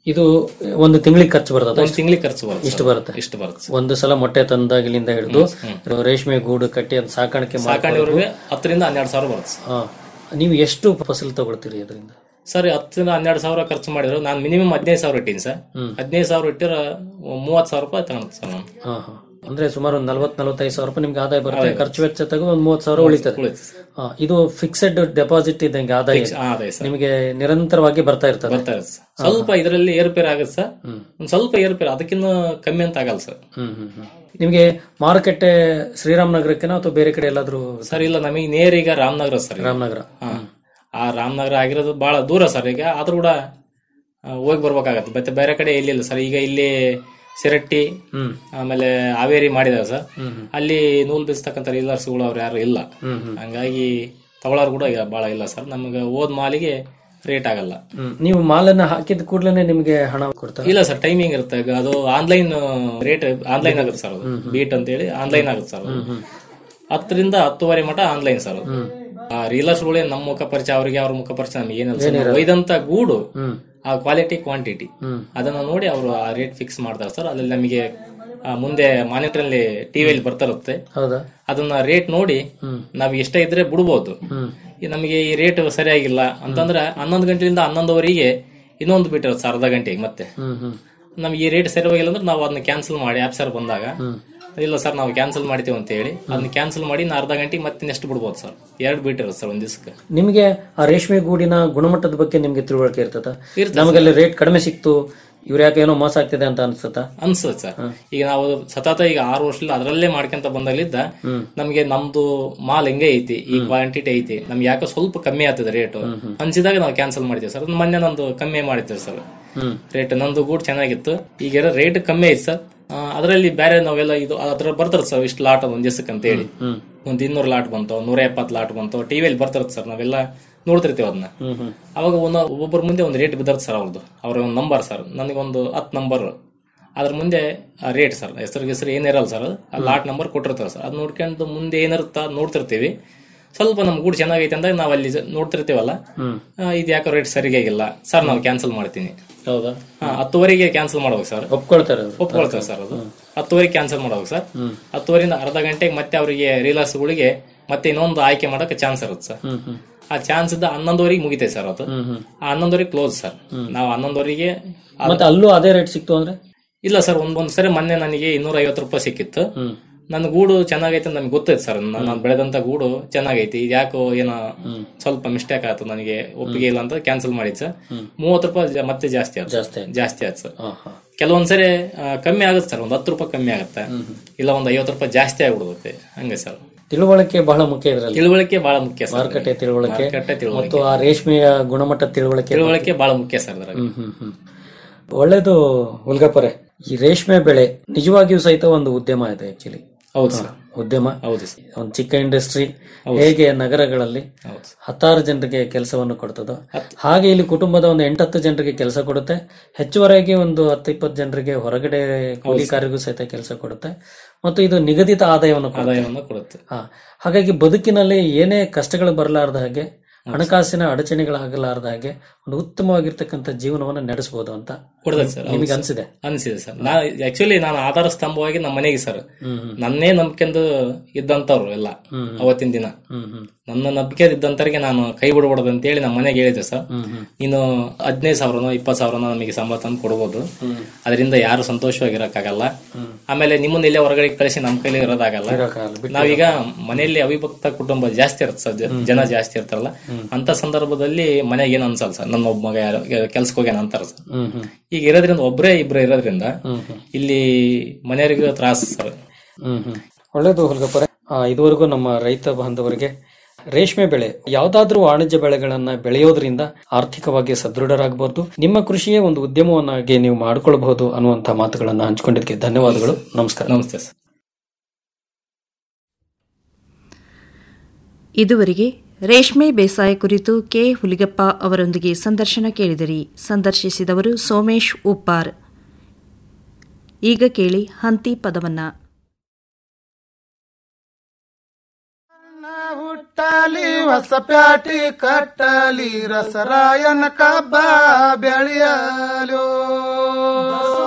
ಇದು ಒಂದು ತಿಂಗಳಿಗೆ ಖರ್ಚು ಬರ್ತದೆ ಒಂದ್ ತಿಂಗಳಿಗೆ ಖರ್ಚು ಬರುತ್ತೆ ಇಷ್ಟು ಸರ್. ಬರುತ್ತೆ ಇಷ್ಟು ಬರುತ್ತೆ ಒಂದು ಸಲ ಮೊಟ್ಟೆ ತಂದಾಗಲಿಂದ ಹಿಡಿದು ರೇಷ್ಮೆ ಗೂಡು ಕಟ್ಟಿ ಅದ್ ಸಾಕಾಣಿಕೆ ಸಾಕಾಣಿವರೆಗೆ ಹತ್ತರಿಂದ ಹನ್ನೆರಡು ಸಾವಿರ ಬರುತ್ತೆ ಸರ್. ಹಾ ನೀವು ಎಷ್ಟು ಫಸಲು ತಗೊಳ್ತೀರಿ ಅದರಿಂದ ಸರ್ ಹತ್ತರಿಂದ ಹನ್ನೆರಡು ಸಾವಿರ ಖರ್ಚು ಮಾಡಿದ್ರು ನಾನು ಮಿನಿಮಮ್ ಹದಿನೈದು ಸಾವಿರ ಇಟ್ಟೀನಿ ಸರ್ ಹದಿನೈದು ಸಾವಿರ ಇಟ್ಟಿರ ಮೂವತ್ತು ಸಾವಿರ ರೂಪಾಯಿ ತಗೊಂಡು ಸರ್ ನಾನು ಹಾ ಹಾ ಅಂದ್ರೆ ಸುಮಾರು ಒಂದು ನಲ್ವತ್ ನಲವತ್ತೈದು ಸಾವಿರ ರೂಪಾಯಿ ನಿಮ್ಗೆ ಆದಾಯ ಬರುತ್ತೆ ಖರ್ಚು ವೆಚ್ಚ ತೆಗೆದು ಒಂದು ಮೂವತ್ತು ಸಾವಿರ ಉಳಿತದೆ ಹಾ, ಇದು ಫಿಕ್ಸೆಡ್ ಡೆಪಾಸಿಟ್ ಇದ್ದಂಗೆ ಆದಾಯ Fix- ಆ, ಆದಾಯ ಸರ್. ನಿಮಗೆ ನಿರಂತರವಾಗಿ ಬರ್ತಾ ಇರ್ತದೆ ಬರ್ತಾ ಇರುತ್ತೆ ಸರ್. ಸ್ವಲ್ಪ ಇದರಲ್ಲಿ ಏರುಪೇರು ಆಗುತ್ತೆ ಸರ್ ಒಂದ್ ಸ್ವಲ್ಪ ಏರುಪೇರು ಅದಕ್ಕಿಂತ ಕಮ್ಮಿ ಅಂತ ಆಗಲ್ಲ ಸರ್ ಹ್ಮ್ ಹ್ಮ್ ಹ್ಮ್. ನಿಮಗೆ ಮಾರುಕಟ್ಟೆ ಶ್ರೀರಾಮನಗರಕ್ಕೆನೋ ಅಥವಾ ಬೇರೆ ಕಡೆ ಎಲ್ಲಾದ್ರೂ ಸರ್ ಇಲ್ಲ ನಮಗೆ ನೇರ ಈಗ ರಾಮನಗರ ಸರ್ ಈಗ. ರಾಮನಗರ ಹಾ. ಆ ರಾಮನಗರ ಆಗಿರೋದು ಬಹಳ ದೂರ ಸರ್ ಈಗ ಆದ್ರೂ ಕೂಡ ಆ, ಹೋಗಿ ಬರ್ಬೇಕಾಗತ್ತೆ ಮತ್ತೆ ಬೇರೆ ಕಡೆ ಎಲ್ಲಿಲ್ಲ ಸರ್ ಈಗ ಇಲ್ಲಿ ಸಿರಟ್ಟಿ ಆಮೇಲೆ ಹಾವೇರಿ ಮಾಡಿದಾರೆ ಸರ್ ಅಲ್ಲಿ ನೂಲ್ ಬೀಸ್ತಕ್ಕಂಥ ರೀಲರ್ಸ್ಗಳು ಅವ್ರು ಯಾರು ಇಲ್ಲ ಹಂಗಾಗಿ ತಗೊಳ್ಳೋರು ಕೂಡ ಈಗ ಬಹಳ ಇಲ್ಲ ಸರ್ ನಮಗೆ ಓದ್ ಮಾಲಿಗೆ ರೇಟ್ ಆಗಲ್ಲ ಹ್ಮ್. ನೀವು ಮಾಲನ್ನ ಹಾಕಿದ ಕೂಡಲೇ ನಿಮಗೆ ಹಣ ಕೊಡ್ತಾರೆ ಇಲ್ಲ ಸರ್ ಟೈಮಿಂಗ್ ಇರುತ್ತೆ ಈಗ ಅದು ಆನ್ಲೈನ್ ರೇಟ್ ಆನ್ಲೈನ್ ಆಗುತ್ತೆ ಸರ್ ಅದು ಬೀಟ್ ಅಂತ ಹೇಳಿ ಆನ್ಲೈನ್ ಆಗುತ್ತೆ ಸರ್ ಅದು. ಹತ್ತರಿಂದ ಹತ್ತುವರೆ ಮಟ ಆನ್ಲೈನ್ ಸರ್ ಅದು ಆ ರೀಲರ್ಸ್ಗಳೇ ನಮ್ಮ ಮುಖ ಪರಿಚಯ ಅವರಿಗೆ ಅವ್ರ ಮುಖ ಪರಿಚಯ ನಮಗೆ ಏನಿಲ್ಲ ಸರ್ ನಾವು ಒಯ್ದಂತ ಗೂಡು ಆ ಕ್ವಾಲಿಟಿ ಕ್ವಾಂಟಿಟಿ ಅದನ್ನ ನೋಡಿ ಅವರು ಆ ರೇಟ್ ಫಿಕ್ಸ್ ಮಾಡ್ತಾರೆ ಸರ್ ಅಲ್ಲಿ ನಮಗೆ ಆ, ಮುಂದೆ ಮಾನಿಟರ್ ಅಲ್ಲಿ ಟಿವಿಯಲ್ಲಿ ಬರ್ತಾ ಇರುತ್ತೆ ಹೌದಾ ಅದನ್ನ ರೇಟ್ ನೋಡಿ ನಾವ್ ಎಷ್ಟೇ ಇದ್ರೆ ಬಿಡ್ಬೋದು ಈ ನಮಗೆ ಈ ರೇಟ್ ಸರಿಯಾಗಿಲ್ಲ ಅಂತಂದ್ರೆ ಹನ್ನೊಂದು ಗಂಟೆಯಿಂದ ಹನ್ನೊಂದುವರೆಗೆ ಇನ್ನೊಂದು ಬಿಟ್ಟಿರುತ್ತೆ ಸರ್ ಅರ್ಧ ಗಂಟೆಗೆ ಮತ್ತೆ ಹ್ಮ್ ಹ್ಮ್ ನಮ್ಗೆ ಈ ರೇಟ್ ಸರಿಯಾಗಿಲ್ಲ ಅಂದ್ರೆ ನಾವು ಅದನ್ನ ಕ್ಯಾನ್ಸಲ್ ಮಾಡಿ ಆಪ್ ಸರ್ ಬಂದಾಗ ಇಲ್ಲ ಸರ್ ನಾವು ಕ್ಯಾನ್ಸಲ್ ಮಾಡ್ತೀವಿ ಅಂತ ಹೇಳಿ ಅದನ್ನ ಕ್ಯಾನ್ಸಲ್ ಮಾಡಿ ನಾ ಅರ್ಧ ಗಂಟೆಗೆ ಮತ್ತೆ ನೆಕ್ಸ್ಟ್ ಬಿಡ್ಬೋದು ಸರ್ ಎರಡು ಬಿಟ್ಟಿರುತ್ತೆ ಸರ್ ಒಂದ್ ದಿವಸಕ್ಕೆ ನಿಮಗೆ ಆ ರೇಷ್ಮೆ ಗೂಡಿನ ಗುಣಮಟ್ಟದ ಬಗ್ಗೆ ನಿಮ್ಗೆ ತಿಳುವಳಿಕೆ ಇರ್ತದ ಇರ್ತದೆ ನಮಗೆ ಅಲ್ಲಿ ರೇಟ್ ಕಡಿಮೆ ಸಿಕ್ತು ಇವ್ರ ಯಾಕೆ ಏನೋ ಮೋಸ ಆಗ್ತಿದೆ ಅಂತ ಅನ್ಸುತ್ತ ಅನ್ಸುತ್ತೆ ಸರ್ ಈಗ ನಾವು ಸತತ ಈಗ ಆರು ವರ್ಷದಿಂದ ಅದರಲ್ಲೇ ಮಾಡ್ಕೊಂತ ಬಂದಾಗಲಿದ್ದ ನಮ್ಗೆ ನಮ್ದು ಮಾಲ್ ಹೆಂಗೆ ಐತಿ ಈ ಕ್ವಾಂಟಿಟಿ ಐತಿ ನಮ್ಗೆ ಯಾಕೋ ಸ್ವಲ್ಪ ಕಮ್ಮಿ ಆಗ್ತದೆ ರೇಟ್ ಅನ್ಸಿದಾಗ ನಾವು ಕ್ಯಾನ್ಸಲ್ ಮಾಡ್ತೀವಿ ಸರ್ ಮೊನ್ನೆ ನಂದು ಕಮ್ಮಿ ಮಾಡಿದ್ದೇವೆ ಸರ್ ರೇಟ್ ನಂದು ಗೂಡ್ ಚೆನ್ನಾಗಿತ್ತು ಈಗ ರೇಟ್ ಕಮ್ಮಿ ಐತಿ ಸರ್ ಅದರಲ್ಲಿ ಬೇರೆ ನಾವೆಲ್ಲ ಇದು ಅದ್ರ ಬರ್ತಾರೆ ಸರ್ ಇಷ್ಟು ಲಾಟ್ ಒಂದ್ ದಿವಸಕ್ಕೆ ಅಂತ ಹೇಳಿ ಒಂದ್ ಇನ್ನೂರು ಲಾಟ್ ಬಂತು ನೂರ ಎಪ್ಪತ್ತು ಲಾಟ್ ಬಂತು ಟಿವಿಯಲ್ಲಿ ಬರ್ತಿರತ್ತೆ ಸರ್ ನಾವೆಲ್ಲ ನೋಡ್ತಿರ್ತೀವಿ ಅದನ್ನ ಅವಾಗ ಒಂದು ಒಬ್ಬರ ಮುಂದೆ ಒಂದು ರೇಟ್ ಬಿದ್ದರ್ತ ಸರ್ ಅವ್ರದ್ದು ಅವ್ರ ಒಂದು ನಂಬರ್ ಸರ್ ನನಗೊಂದು ಹತ್ತು ನಂಬರ್ ಅದ್ರ ಮುಂದೆ ರೇಟ್ ಸರ್ ಹೆಸರು ಹೆಸರು ಏನಿರಲ್ಲ ಸರ್ ಆ ಲಾಟ್ ನಂಬರ್ ಕೊಟ್ಟಿರ್ತಾರೆ ಸರ್ ಅದು ನೋಡ್ಕೊಂಡು ಮುಂದೆ ಏನಿರುತ್ತ ನೋಡ್ತಿರ್ತೀವಿ ಸ್ವಲ್ಪ ನಮ್ ಗೂಡು ಚೆನ್ನಾಗೈತೆ ಅಂದಾಗ ನಾವು ಅಲ್ಲಿ ಜ- ನೋಡ್ತಿರ್ತೀವಲ್ಲ ಆ, ಇದು ಯಾಕೋ ರೇಟ್ ಸರಿಯಾಗಿಲ್ಲ ಸರ್ ನಾವು ಕ್ಯಾನ್ಸಲ್ ಮಾಡ್ತೀನಿ ಹೌದಾ ಹಾ, ಹತ್ತುವರೆಗೆ ಕ್ಯಾನ್ಸಲ್ ಮಾಡ್ಬೇಕು ಸರ್ ಒಪ್ಕೊಳ್ತಾರೆ ಅದು. ಒಪ್ಕೊಳ್ತಾರೆ ಸರ್ ಅದು ಹತ್ತುವರೆಗೆ ಕ್ಯಾನ್ಸಲ್ ಮಾಡ್ಬೇಕು ಸರ್ ಹತ್ತುವರೆಯಿಂದ ಅರ್ಧ ಗಂಟೆಗೆ ಮತ್ತೆ ಅವರಿಗೆ ರೀಲರ್ಸ್ಗಳಿಗೆ ಮತ್ತೆ ಇನ್ನೊಂದು ಆಯ್ಕೆ ಮಾಡಕ್ಕೆ ಚಾನ್ಸ್ ಇರುತ್ತೆ ಸರ್ ಆ ಚಾನ್ಸ್ ಇದ್ದ ಹನ್ನೊಂದುವರೆಗೆ ಮುಗಿತೈತೆ ಸರ್ ಅದು ಆ ಹನ್ನೊಂದುವರೆಗೆ ಕ್ಲೋಸ್ ಸರ್ ನಾವು ಹನ್ನೊಂದುವರೆಗೆ ಮತ್ತೆ ಅಲ್ಲೂ ಅದೇ ರೇಟ್ ಸಿಕ್ತು ಅಂದ್ರೆ ಇಲ್ಲ ಸರ್ ಒಂದ್ ಒಂದ್ ಸರಿ ಮೊನ್ನೆ ನನಗೆ ಇನ್ನೂರ ಐವತ್ತು ರೂಪಾಯಿ ಸಿಕ್ಕಿತ್ತು ನನ್ನ ಗೂಡು ಚೆನ್ನಾಗೈತೆ ಅಂತ ನನ್ಗೆ ಗೊತ್ತೈತೆ ಸರ್ ನಾನು ಬೆಳೆದಂತ ಗೂಡು ಚೆನ್ನಾಗೈತಿ ಇದು ಯಾಕೋ ಏನೋ ಸ್ವಲ್ಪ ಮಿಸ್ಟೇಕ್ ಆಯ್ತು ನನಗೆ ಒಪ್ಪಿಗೆ ಇಲ್ಲ ಅಂತ ಕ್ಯಾನ್ಸಲ್ ಮಾಡಿದ್ ಸರ್ ಮೂವತ್ತು ರೂಪಾಯಿ ಜಾ- ಮತ್ತೆ ಜಾಸ್ತಿ ಆಯ್ತು ಜಾಸ್ತಿ ಜಾಸ್ತಿ ಆಯ್ತು ಸರ್ ಕೆಲವೊಂದ್ಸರಿ ಆ, ಕಮ್ಮಿ ಆಗುತ್ತೆ ಸರ್ ಒಂದ್ ಹತ್ತು ರೂಪಾಯಿ ಕಮ್ಮಿ ಆಗುತ್ತೆ ಇಲ್ಲ ಒಂದ್ ಐವತ್ತು ರೂಪಾಯಿ ಜಾಸ್ತಿ ಆಗ್ಬಿಡುತ್ತೆ ಹಂಗೆ ಸರ್ ತಿಳುವಳಿಕೆ ಬಹಳ ಮುಖ್ಯ ಇದರಲ್ಲಿ ತಿಳುವಳಿಕೆ ಬಹಳ ಮುಖ್ಯ ಸರ್ ಮಾರುಕಟ್ಟೆ ತಿಳುವಳಿಕೆ ಮಾರುಕಟ್ಟೆ ಮತ್ತು ತಿಳುವಳಿಕೆ ಆ ರೇಷ್ಮೆಯ ಗುಣಮಟ್ಟ ತಿಳುವಳಿಕೆ ತಿಳುವಳಿಕೆ ಬಹಳ ಮುಖ್ಯ ಸರ್ ಅದ್ರಾಗ ಹ್ಮ್ ಹ್ಮ್ ಹ್ಮ್. ಒಳ್ಳೇದು ಹುಲ್ಗಪ್ಪರೆ ಈ ರೇಷ್ಮೆ ಬೆಳೆ ನಿಜವಾಗಿಯೂ ಸಹಿತ ಒಂದು ಉದ್ಯಮ ಇದೆ ಆಕ್ಚುಲಿ ಹೌದು ಸರ್ ಉದ್ಯಮ ಹೌದು ಸರ್ ಒಂದು ಚಿಕ್ಕ ಇಂಡಸ್ಟ್ರಿ ಹೇಗೆ ನಗರಗಳಲ್ಲಿ ಹತ್ತಾರು ಜನರಿಗೆ ಕೆಲಸವನ್ನು ಕೊಡ್ತದೋ ಹಾಗೆ ಇಲ್ಲಿ ಕುಟುಂಬದ ಒಂದು ಎಂಟತ್ತು ಜನರಿಗೆ ಕೆಲಸ ಕೊಡುತ್ತೆ ಹೆಚ್ಚುವರಿಯಾಗಿ ಒಂದು ಹತ್ತು ಇಪ್ಪತ್ತು ಜನರಿಗೆ ಹೊರಗಡೆ ಕೂಲಿಕಾರರಿಗೂ ಸಹಿತ ಕೆಲಸ ಕೊಡುತ್ತೆ ಮತ್ತು ಇದು ನಿಗದಿತ ಆದಾಯವನ್ನು ಕೊಡುತ್ತೆ. ಆದಾಯವನ್ನು ಕೊಡುತ್ತೆ ಹಾ ಹಾಗಾಗಿ ಬದುಕಿನಲ್ಲಿ ಏನೇ ಕಷ್ಟಗಳು ಬರಲಾರ್ದ ಹಾಗೆ ಹಣಕಾಸಿನ ಅಡಚಣೆಗಳಾಗಲಾರ್ದ ಹಾಗೆ ಒಂದು ಉತ್ತಮವಾಗಿರ್ತಕ್ಕಂಥ ಜೀವನವನ್ನು ನಡೆಸಬಹುದು ಅಂತ ಕೊಡ್ತದೆ ಸರ್ ಹೌದು ನಿಮಗೆ ಸರ್. ಅನ್ಸಿದೆ ಅನ್ಸಿದೆ ಸರ್ ನಾ ಆಕ್ಚುಲಿ ನಾನು ಆಧಾರ ಸ್ತಂಭವಾಗಿ ನಮ್ಮ ಮನೆಗೆ ಸರ್ ನನ್ನೇ ನಂಬಿಕೆಂದು ಇದ್ದಂತವ್ರು ಎಲ್ಲ ಅವತ್ತಿನ ದಿನ ನನ್ನ ನಂಬಿಕೆ ಇದ್ದಂತರಿಗೆ ನಾನು ಕೈ ಬಿಡಬಾರ್ದು ಅಂತ ಹೇಳಿ ನಮ್ಮ ಮನೆಗೆ ಹೇಳಿದೆ ಸರ್ ನೀನು ಹದಿನೈದು ಸಾವಿರನೋ ಇಪ್ಪತ್ತು ಸಾವಿರನೋ ನಮಗೆ ಸಂಬಳ ತಂದು ಕೊಡ್ಬೋದು ಅದರಿಂದ ಯಾರು ಸಂತೋಷವಾಗಿರಕ್ಕಾಗಲ್ಲ ಆಮೇಲೆ ನಿಮ್ಮನ್ನ ಇಲ್ಲೇ ಹೊರಗಡೆ ಕಳಿಸಿ ನಮ್ಮ ಕೈಲಿ ಇರೋದಾಗಲ್ಲ ನಾವೀಗ ಮನೆಯಲ್ಲಿ ಅವಿಭಕ್ತ ಕುಟುಂಬ ಜಾಸ್ತಿ ಇರುತ್ತೆ ಸರ್ ಜ- ಜನ ಜಾಸ್ತಿ ಇರ್ತಾರಲ್ಲ ಅಂತ ಸಂದರ್ಭದಲ್ಲಿ ಮನೆಗೆ ಏನು ಅನ್ಸಲ್ಲ ಸರ್ ನನ್ನ ಒಬ್ಬ ಮಗ ಯಾರೋ ಕೆಲ್ಸಕ್ಕೆ ಹೋಗ್ಯಾನ ಅಂತಾರ ಸರ್ ಈಗ ಇರೋದ್ರಿಂದ ಒಬ್ರೇ ಇಬ್ರು ಇರೋದ್ರಿಂದ ಇಲ್ಲಿ ಮನೆಯವರಿಗೂ ತ್ರಾಸ ಸರ್ ಹ್ಮ್ ಹ್ಮ್ ಒಳ್ಳೇದು ಹುಲ್ಗಪ್ಪರೆ ಆ, ಇದುವರೆಗೂ ನಮ್ಮ ರೈತ ಬಾಂಧವರಿಗೆ ರೇಷ್ಮೆ ಬೆಳೆ ಯಾವ್ದಾದ್ರೂ ವಾಣಿಜ್ಯ ಬೆಳೆಗಳನ್ನ ಬೆಳೆಯೋದ್ರಿಂದ ಆರ್ಥಿಕವಾಗಿ ಸದೃಢರಾಗಬಹುದು ನಿಮ್ಮ ಕೃಷಿಯೇ ಒಂದು ಉದ್ಯಮವನ್ನಾಗಿ ನೀವು ಮಾಡ್ಕೊಳ್ಬಹುದು ಅನ್ನುವಂತ ಮಾತುಗಳನ್ನ ಹಂಚಿಕೊಂಡಿದ್ದಕ್ಕೆ ಧನ್ಯವಾದಗಳು ನಮಸ್ಕಾರ ನಮಸ್ತೆ ಸರ್ ಇದುವರೆಗೆ ರೇಷ್ಮೆ ಬೇಸಾಯ ಕುರಿತು ಕೆ ಹುಲಿಗಪ್ಪ ಅವರೊಂದಿಗೆ ಸಂದರ್ಶನ ಕೇಳಿದಿರಿ ಸಂದರ್ಶಿಸಿದವರು ಸೋಮೇಶ್ ಉಪ್ಪಾರ್ ಈಗ ಕೇಳಿ ಹಂತಿ ಪದವನ್ನ ಹುಟ್ಟಾಲಿ ಹೊಸ ಪ್ಯಾಟಿ ಕಟ್ಟಲಿ ರಸರಾಯನ ಕಬ್ಬ ಬೆಳೆಯಲು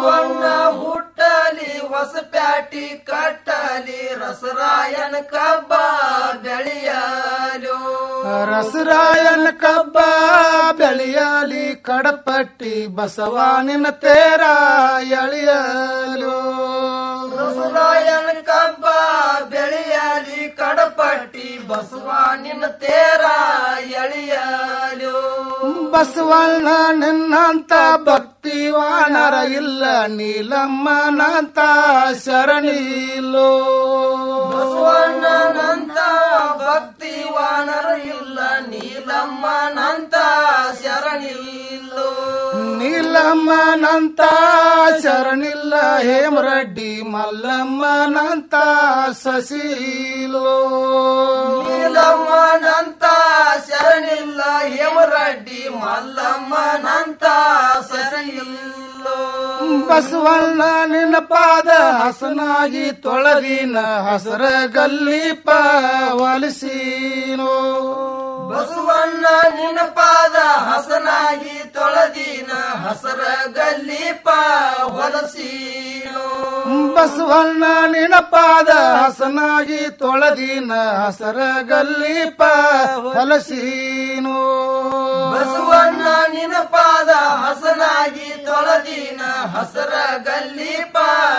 ಬಸವಣ್ಣ ಹುಟ್ಟಲಿ ಹೊಸ ಪ್ಯಾಟಿ ಕಟ್ಟಲಿ ರಸರಾಯನ ಕಬ್ಬ ಬೆಳೆಯಲು ರಸರಾಯನ ಕಬ್ಬ ಬೆಳೆಯಲಿ ಕಡಪಟ್ಟಿ ಬಸವಾನಿನ ತೇರ ಎಳೆಯಲು ರಸರಾಯನ ಕಬ್ಬ ಬೆಳೆಯಲಿ ಕಡಪಟ್ಟಿ ಬಸವಣ್ಣಿನ ತೇರ ಎಳೆಯಲು ಬಸವಣ್ಣ ನಿನ್ನಂತ ಭಕ್ತಿವಾನರ ಇಲ್ಲ ನೀಲಮ್ಮನಂತ ಶರಣಿಲೋ ಬಸವಣ್ಣನಂತ ಭಕ್ತಿವಾನರ ಇಲ್ಲ ನೀಲಮ್ಮನಂತ ಶರಣಿಲ್ಲೋ ನೀಲಮ್ಮನಂತ ಶರಣಿಲ್ಲ ಹೇಮರೆಡ್ಡಿ ಮಲ್ಲಮ್ಮನಂತ ಸಸೀಲೋ ನೀಲಮ್ಮನಂತ ಶರಣಿಲ್ಲ ಹೇಮರೆಡ್ಡಿ ಮಲ್ಲಮ್ಮನಂತ ಸರಿಯಿಲ್ಲೋ ಬಸವಣ್ಣ ನಿನ್ನ ಪಾದ ಹಸನಾಗಿ ತೊಳೆದಿನ ಹಸರ ಗಲ್ಲೀಪ ಒಲಿಸೀನೋ ಬಸವಣ್ಣ ನಿನ್ನ ಪಾದ ಹಸನಾಗಿ ತೊಳೆದಿನ ಹಸರ ಗಲ್ಲೀಪ ಹೊಲಸೀನೋ ಬಸವಣ್ಣ ನಿನ್ನ ಪಾದ ಹಸನಾಗಿ ತೊಳೆದಿನ ಹಸರ ಗಲ್ಲೀಪ ಹೊಲಸೀನೋ ಬಸವಣ್ಣ ನಿನ್ನ ಪಾದ ಹಸನಾಗಿ ತೊಳೆದಿನ ಹಸರ ಗಲ್ಲೀಪ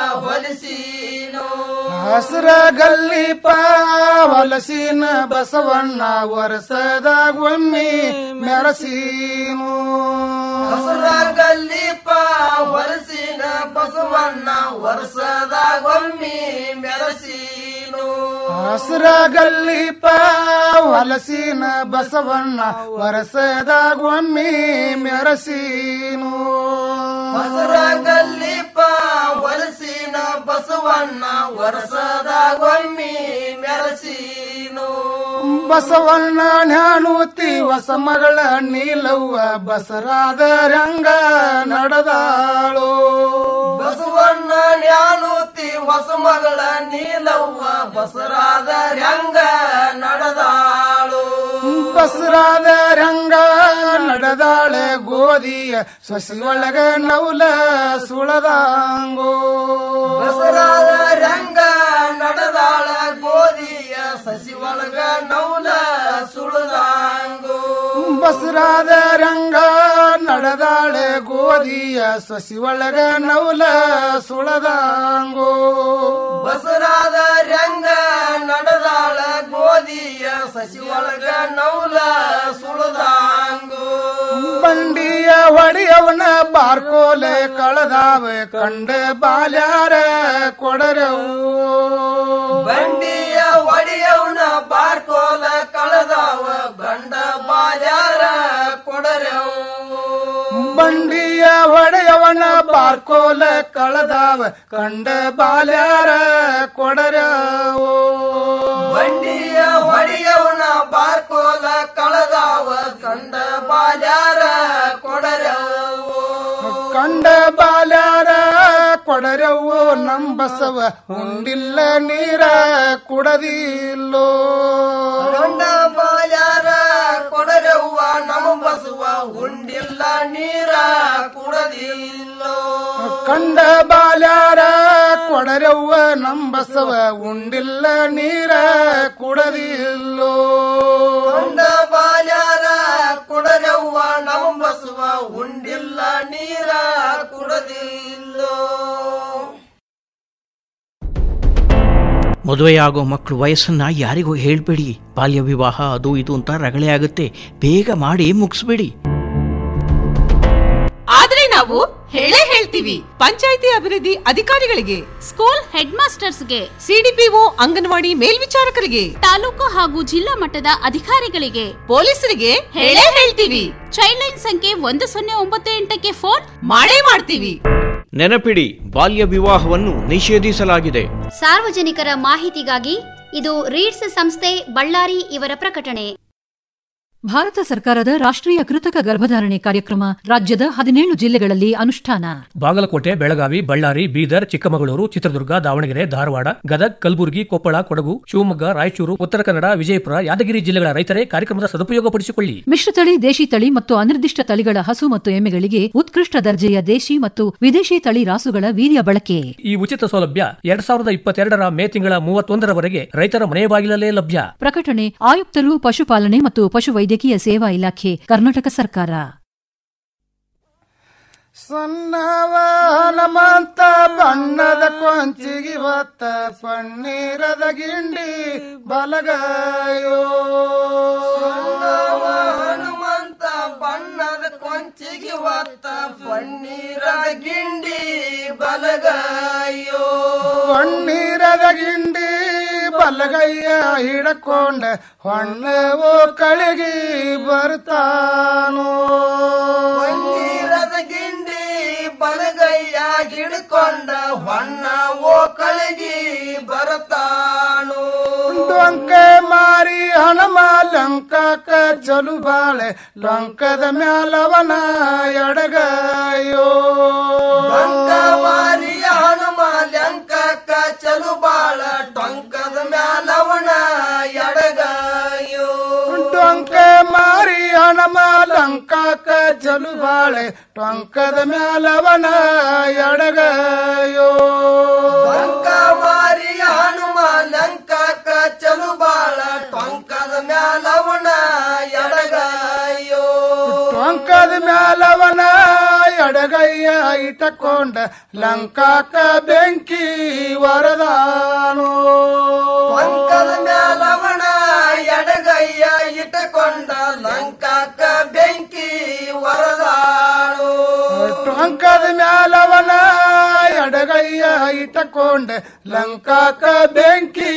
ಹೊಲಸೀನೋ ಹಸರ ಗಲ್ಲೀಪ ಹೊಲಸಿನ ಬಸವಣ್ಣ ವರಸದಾಗೊಮ್ಮಿ ಮೆರಸೀನು ಹಸರ ಗಲ್ಲೀಪ ಹೊಲಸಿನ ಬಸವಣ್ಣ ವರ್ಷದಾಗೊಮ್ಮಿ ಮೆರಸೀನು ಹಸರ ಗಲ್ಲೀಪ ಹೊಲಸಿನ ಬಸವಣ್ಣ ವರಸದಾಗೊಮ್ಮಿ ಮೆರಸೀನು ಹಸರ ಗಲ್ಲೀಪ ಹೊಲಸಿನ ಬಸವಣ್ಣ ವರ್ಷದಾಗೊಮ್ಮಿ ಮೆರಸೀನು ಬಸವಣ್ಣ ಜ್ಞಾನೂತಿ ಹೊಸ ಮಗಳ ನೀಲವ್ವ ಬಸರಾದ ರಂಗ ನಡೆದಾಳು ಬಸವಣ್ಣ ಜ್ಞಾನೂತಿ ಹೊಸ ಮಗಳ ನೀಲವ್ವ ಬಸರಾದ ರಂಗ ನಡೆದಾಳು ಬಸರಾದ ರಂಗ ನಡೆದಾಳೆ ಗೋಧಿಯ ಸಸಿ ಒಳಗ ನೌಲ ಸುಳದಾಂಗೋ ಬಸರಾದ ರಂಗ ನಡೆದಾಳ ಗೋಧಿಯ ಸಸಿ ಒಳಗ ನೌಲ ಸುಳದಾಂಗೋ ಬಸರಾದ ರಂಗ ನಡೆದಾಳೆ ಗೋಧಿಯ ಸಸಿ ಒಳಗ ನೌಲ ಸುಳದಾಂಗೋ ಬಸರಾದ ರಂಗ ನಡೆದಾಳ ಗೋಧಿಯ ಸಸಿ ಒಳಗ ನೌಲ ಸುಳದಾಂಗೋ ಬಂಡಿಯ ಹೊಡೆಯವನ ಬಾರ್ಕೋಲೆ ಕಳೆದಾವೆ ಕಂಡ ಬಾಲ್ಯಾರ ಕೊಡರವು ಬಂಡಿಯ ಒಡೆಯವನ ಬಾರ್ಕೋಲ ಕಳೆದಾವ ಗಂಡ ಬಾಲ್ಯಾರ ಕೊಡರೆವು ಬಂಡಿಯ ಹೊಡೆಯವನ ಬಾರ್ಕೋಲ ಕಳೆದಾವ ಕಂಡ ಬಾಲ್ಯಾರ ಕೊಡರವು ಬಂಡಿಯ ಹೊಡೆಯವನ ಬಾರ್ಕೋಲ ಕಳೆದಾವ ಗಂಡ ಬಾಲ್ಯಾರ ಕೊಡರೆವು ಕಂಡ ಬಾಲ್ಯಾರ ಕೊಡರವು ನಂಬಸವ ಉಂಡಿಲ್ಲ ನೀರ ಕುಡದಿಲ್ಲೋ ಗಂಡ ಬಾಲ್ಯಾರ ಕೊಡರೆವ್ವ ನಮ್ಮ ಬಸವ ಉಂಡಿಲ್ಲ ನೀರ ಕುಡದಿಲ್ಲೋ ಕಂಡ ಬಾಲ್ಯಾರ ಕೊಡರವ್ವ ನಂಬಸವ ಉಂಡಿಲ್ಲ ನೀರ ಕುಡದಿಲ್ಲೋ ಗಂಡ ಬಾಲ್ಯಾರ ಕೊಡರೆವ್ವ ನಮ್ಮ ಬಸವ ಉಂಡಿಲ್ಲ ನೀರ ಕುಡದಿಲ್ಲೋ ಮದುವೆಯಾಗೋ ಮಕ್ಕಳು ವಯಸ್ಸನ್ನ ಯಾರಿಗೂ ಹೇಳ್ಬೇಡಿ ಬಾಲ್ಯ ವಿವಾಹ ಅದು ಇದು ಅಂತ ರಗಳೆ ಆಗುತ್ತೆ ಬೇಗ ಮಾಡಿ ಮುಗಿಸ್ಬೇಡಿ ಆದ್ರೆ ನಾವು ಹೇಳೇ ಹೇಳ್ತೀವಿ ಪಂಚಾಯಿತಿ ಅಭಿವೃದ್ಧಿ ಅಧಿಕಾರಿಗಳಿಗೆ ಸ್ಕೂಲ್ ಹೆಡ್ ಮಾಸ್ಟರ್ಸ್ಗೆ ಸಿಡಿಪಿಒ ಅಂಗನವಾಡಿ ಮೇಲ್ವಿಚಾರಕರಿಗೆ ತಾಲೂಕು ಹಾಗೂ ಜಿಲ್ಲಾ ಮಟ್ಟದ ಅಧಿಕಾರಿಗಳಿಗೆ ಪೊಲೀಸರಿಗೆ ಹೇಳೇ ಹೇಳ್ತೀವಿ ಚೈಲ್ಡ್ ಲೈನ್ ಸಂಖ್ಯೆ ಒಂದು ಸೊನ್ನೆ ಒಂಬತ್ತು ಎಂಟಕ್ಕೆ ಫೋನ್ ಮಾಡೇ ಮಾಡ್ತೀವಿ ನೆನಪಿಡಿ ಬಾಲ್ಯ ವಿವಾಹವನ್ನು ನಿಷೇಧಿಸಲಾಗಿದೆ ಸಾರ್ವಜನಿಕರ ಮಾಹಿತಿಗಾಗಿ ಇದು ರೀಡ್ಸ್ ಸಂಸ್ಥೆ ಬಳ್ಳಾರಿ ಇವರ ಪ್ರಕಟಣೆ ಭಾರತ ಸರ್ಕಾರದ ರಾಷ್ಟ್ರೀಯ ಕೃತಕ ಗರ್ಭಧಾರಣೆ ಕಾರ್ಯಕ್ರಮ ರಾಜ್ಯದ ಹದಿನೇಳು ಜಿಲ್ಲೆಗಳಲ್ಲಿ ಅನುಷ್ಠಾನ ಬಾಗಲಕೋಟೆ ಬೆಳಗಾವಿ ಬಳ್ಳಾರಿ ಬೀದರ್ ಚಿಕ್ಕಮಗಳೂರು ಚಿತ್ರದುರ್ಗ ದಾವಣಗೆರೆ ಧಾರವಾಡ ಗದಗ್ ಕಲಬುರಗಿ ಕೊಪ್ಪಳ ಕೊಡಗು ಶಿವಮೊಗ್ಗ ರಾಯಚೂರು ಉತ್ತರ ಕನ್ನಡ ವಿಜಯಪುರ ಯಾದಗಿರಿ ಜಿಲ್ಲೆಗಳ ರೈತರೇ ಕಾರ್ಯಕ್ರಮದ ಸದುಪಯೋಗಪಡಿಸಿಕೊಳ್ಳಿ ಮಿಶ್ರತಳಿ ದೇಶಿ ತಳಿ ಮತ್ತು ಅನಿರ್ದಿಷ್ಟ ತಳಿಗಳ ಹಸು ಮತ್ತು ಎಮ್ಮೆಗಳಿಗೆ ಉತ್ಕೃಷ್ಟ ದರ್ಜೆಯ ದೇಶಿ ಮತ್ತು ವಿದೇಶಿ ತಳಿ ರಾಸುಗಳ ವೀರ್ಯ ಬಳಕೆ ಈ ಉಚಿತ ಸೌಲಭ್ಯ ಎರಡ್ ಸಾವಿರದ ಇಪ್ಪತ್ತೆರಡರ ಮೇ ತಿಂಗಳ ಮೂವತ್ತೊಂದರವರೆಗೆ ರೈತರ ಮನೆ ಬಾಗಿಲಲ್ಲೇ ಲಭ್ಯ ಪ್ರಕಟಣೆ ಆಯುಕ್ತರು ಪಶುಪಾಲನೆ ಮತ್ತು ಪಶುವೈದ್ಯಕೀಯ ಸೇವಾ ಇಲಾಖೆ ಕರ್ನಾಟಕ ಸರ್ಕಾರ ಸಣ್ಣವ ಹನುಮಂತ ಬಣ್ಣದ ಕೊಂಚಿಗಿವತ್ತ ಪನ್ನೀರದ ಗಿಂಡಿ ಬಲಗಾಯೋ ಹನುಮಂತ ಬಣ್ಣದ ಕೊಂಚಿಗೆ ಹೊತ್ತ ಪನ್ನೀರದ ಗಿಂಡಿ ಬಲಗಾಯೋ ಪನ್ನೀರದ ಗಿಂಡಿ ಬಲಗೈಯ ಹಿಡಕೊಂಡ ಹೊಣ್ಣವು ಕಳಿಗಿ ಬರ್ತಾನೋ ಪನ್ನೀರದ ಗಿಂಡಿ ಬಲಗೈಯ ಹಿಡ್ಕೊಂಡ ಹೊನ್ನ ಓ ಕಳಗಿ ಬರತಾನು ಡೊಂಕೆ ಮಾರಿ ಹನುಮ ಲಂಕಾಕ ಚಲು ಬಾಳೆ ಡೊಂಕದ ಮ್ಯಾಲವನ ಎಡಗಾಯೋ ಟೊಂಕ ಮಾರಿಯ ಹನುಮ ಲಂಕಕ್ಕ ಚಲು ಬಾಳ ಟೊಂಕದ ಮ್ಯಾಲವಣ ಎಡಗಾಯೋ ಡೊಂಕೆ ಮಾರಿ ಹನುಮ ಲಂಕಾಕ ಚಲು ಬಾಳೆ ಟೊಂಕದ ಮ್ಯಾಲವನ ಎಡಗಾಯೋ ಟೊಂಕ ಮಾರಿಯ ಹನುಮ ಲಂಕಕ್ಕ ಚಲು ಬಾಳ ಟೊಂಕದ ಮ್ಯಾಲವಣ ಎಡಗಾಯೋ ಟೊಂಕದ ಮ್ಯಾಲವನ ಎಡಗೈಯ ಇಟ್ಟಕೊಂಡ ಲಂಕಾಕ ಬೆಂಕಿ ವರದಾನೋ ಟೊಂಕದ ಮ್ಯಾಲವಣ ಎಡಗೈಯ ಇಟ್ಟಕೊಂಡ ಲಂಕಾಕ ಬೆಂಕಿ ವರದಾಳು ಟೊಂಕದ ಮ್ಯಾಲವನ ಎಡಗೈಯ ಇಟ್ಟಕೊಂಡ ಲಂಕಾಕ ಬೆಂಕಿ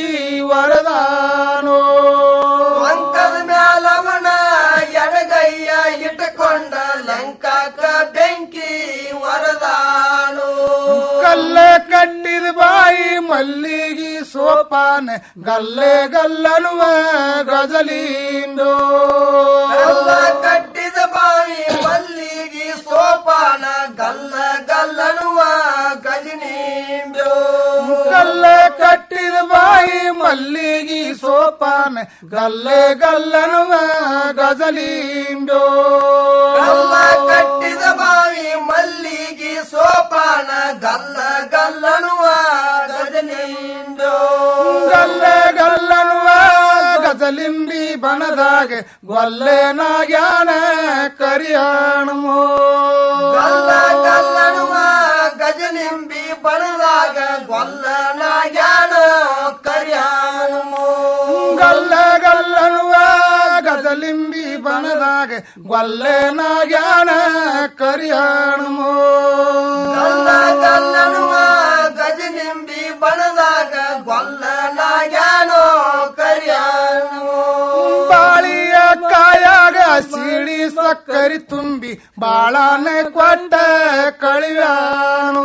ವರದಾನೋ ಟೊಂಕದ ಮ್ಯಾಲವಣ ಎಡಗೈಯ ಇಟ್ಟಕೊಂಡ ಲಂಕಾಕ ಬೆಂಕಿ ವರದಾಳು ಕಲ್ಲ ಕಟ್ಟಿದ ಬಾಯಿ ಮಲ್ಲಿಗಿ ಸೋಪಾನ ಗಲ್ಲೆ ಗಲ್ಲನುವ ಗಜಲಿಂದೋ ಗಲ್ಲ ಕಟ್ಟಿದ ಬಾವಿ ಮಲ್ಲಿಗಿ ಸೋಪಾನ ಗಲ್ಲ ಗಲ್ಲನುವ ಗಜನೀಂಬ್ಯೋ ಗಲ್ಲ ಕಟ್ಟಿದ ಬಾಯಿ ಮಲ್ಲಿಗಿ ಸೋಪಾನ ಗಲ್ಲೆ ಗಲ್ಲನುವ ಗಜಲಿಂದೋ ಗಲ್ಲ ಕಟ್ಟಿದ ಬಾವಿ ಮಲ್ಲಿಗಿ ಸೋಪಾನ ಗಲ್ಲ ಗಲ್ಲನುವ ಗಜನೀಂಬ್ಯೋ ಗಲ್ಲ ಗಲ್ಲನುವ ಗಜಲಿಂಬಿ ಬಣದಾಗ ಗೊಲ್ಲೆನಾಗ್ಯಾನ ಕರಿಯಾಣಮೋ ಗಲ್ಲ ಗಲ್ಲನುವ ಗಜನಿಂಬಿ ಬಣದಾಗ ಗೊಲ್ಲನಾಗ್ಯಾನ ಕರ್ಯಾನಮೋ ಗಲ್ಲ ಗಲ್ಲನುವ ಗಜಲಿಂಬಿ ಬಣದಾಗ ಗೊಲ್ಲೆನಾಗ್ಯಾನ ಕರಿಯಾಣಮೋ ಗಲ್ಲ ಗಲ್ಲನುವ ಗಜನಿಂಬಿ ಬಣದಾಗ ಗೊಲ್ಲನಾಗ್ಯಾನೋ ಕರ್ಯಾನಮೋ ಬಾಳಿಯ ಕಾಯಾಗ ಸಿಡಿ ಸಕ್ಕರಿ ತುಂಬಿ ಬಾಳನ ಕೊಟ್ಟ ಕಳಿವ್ಯಾನೋ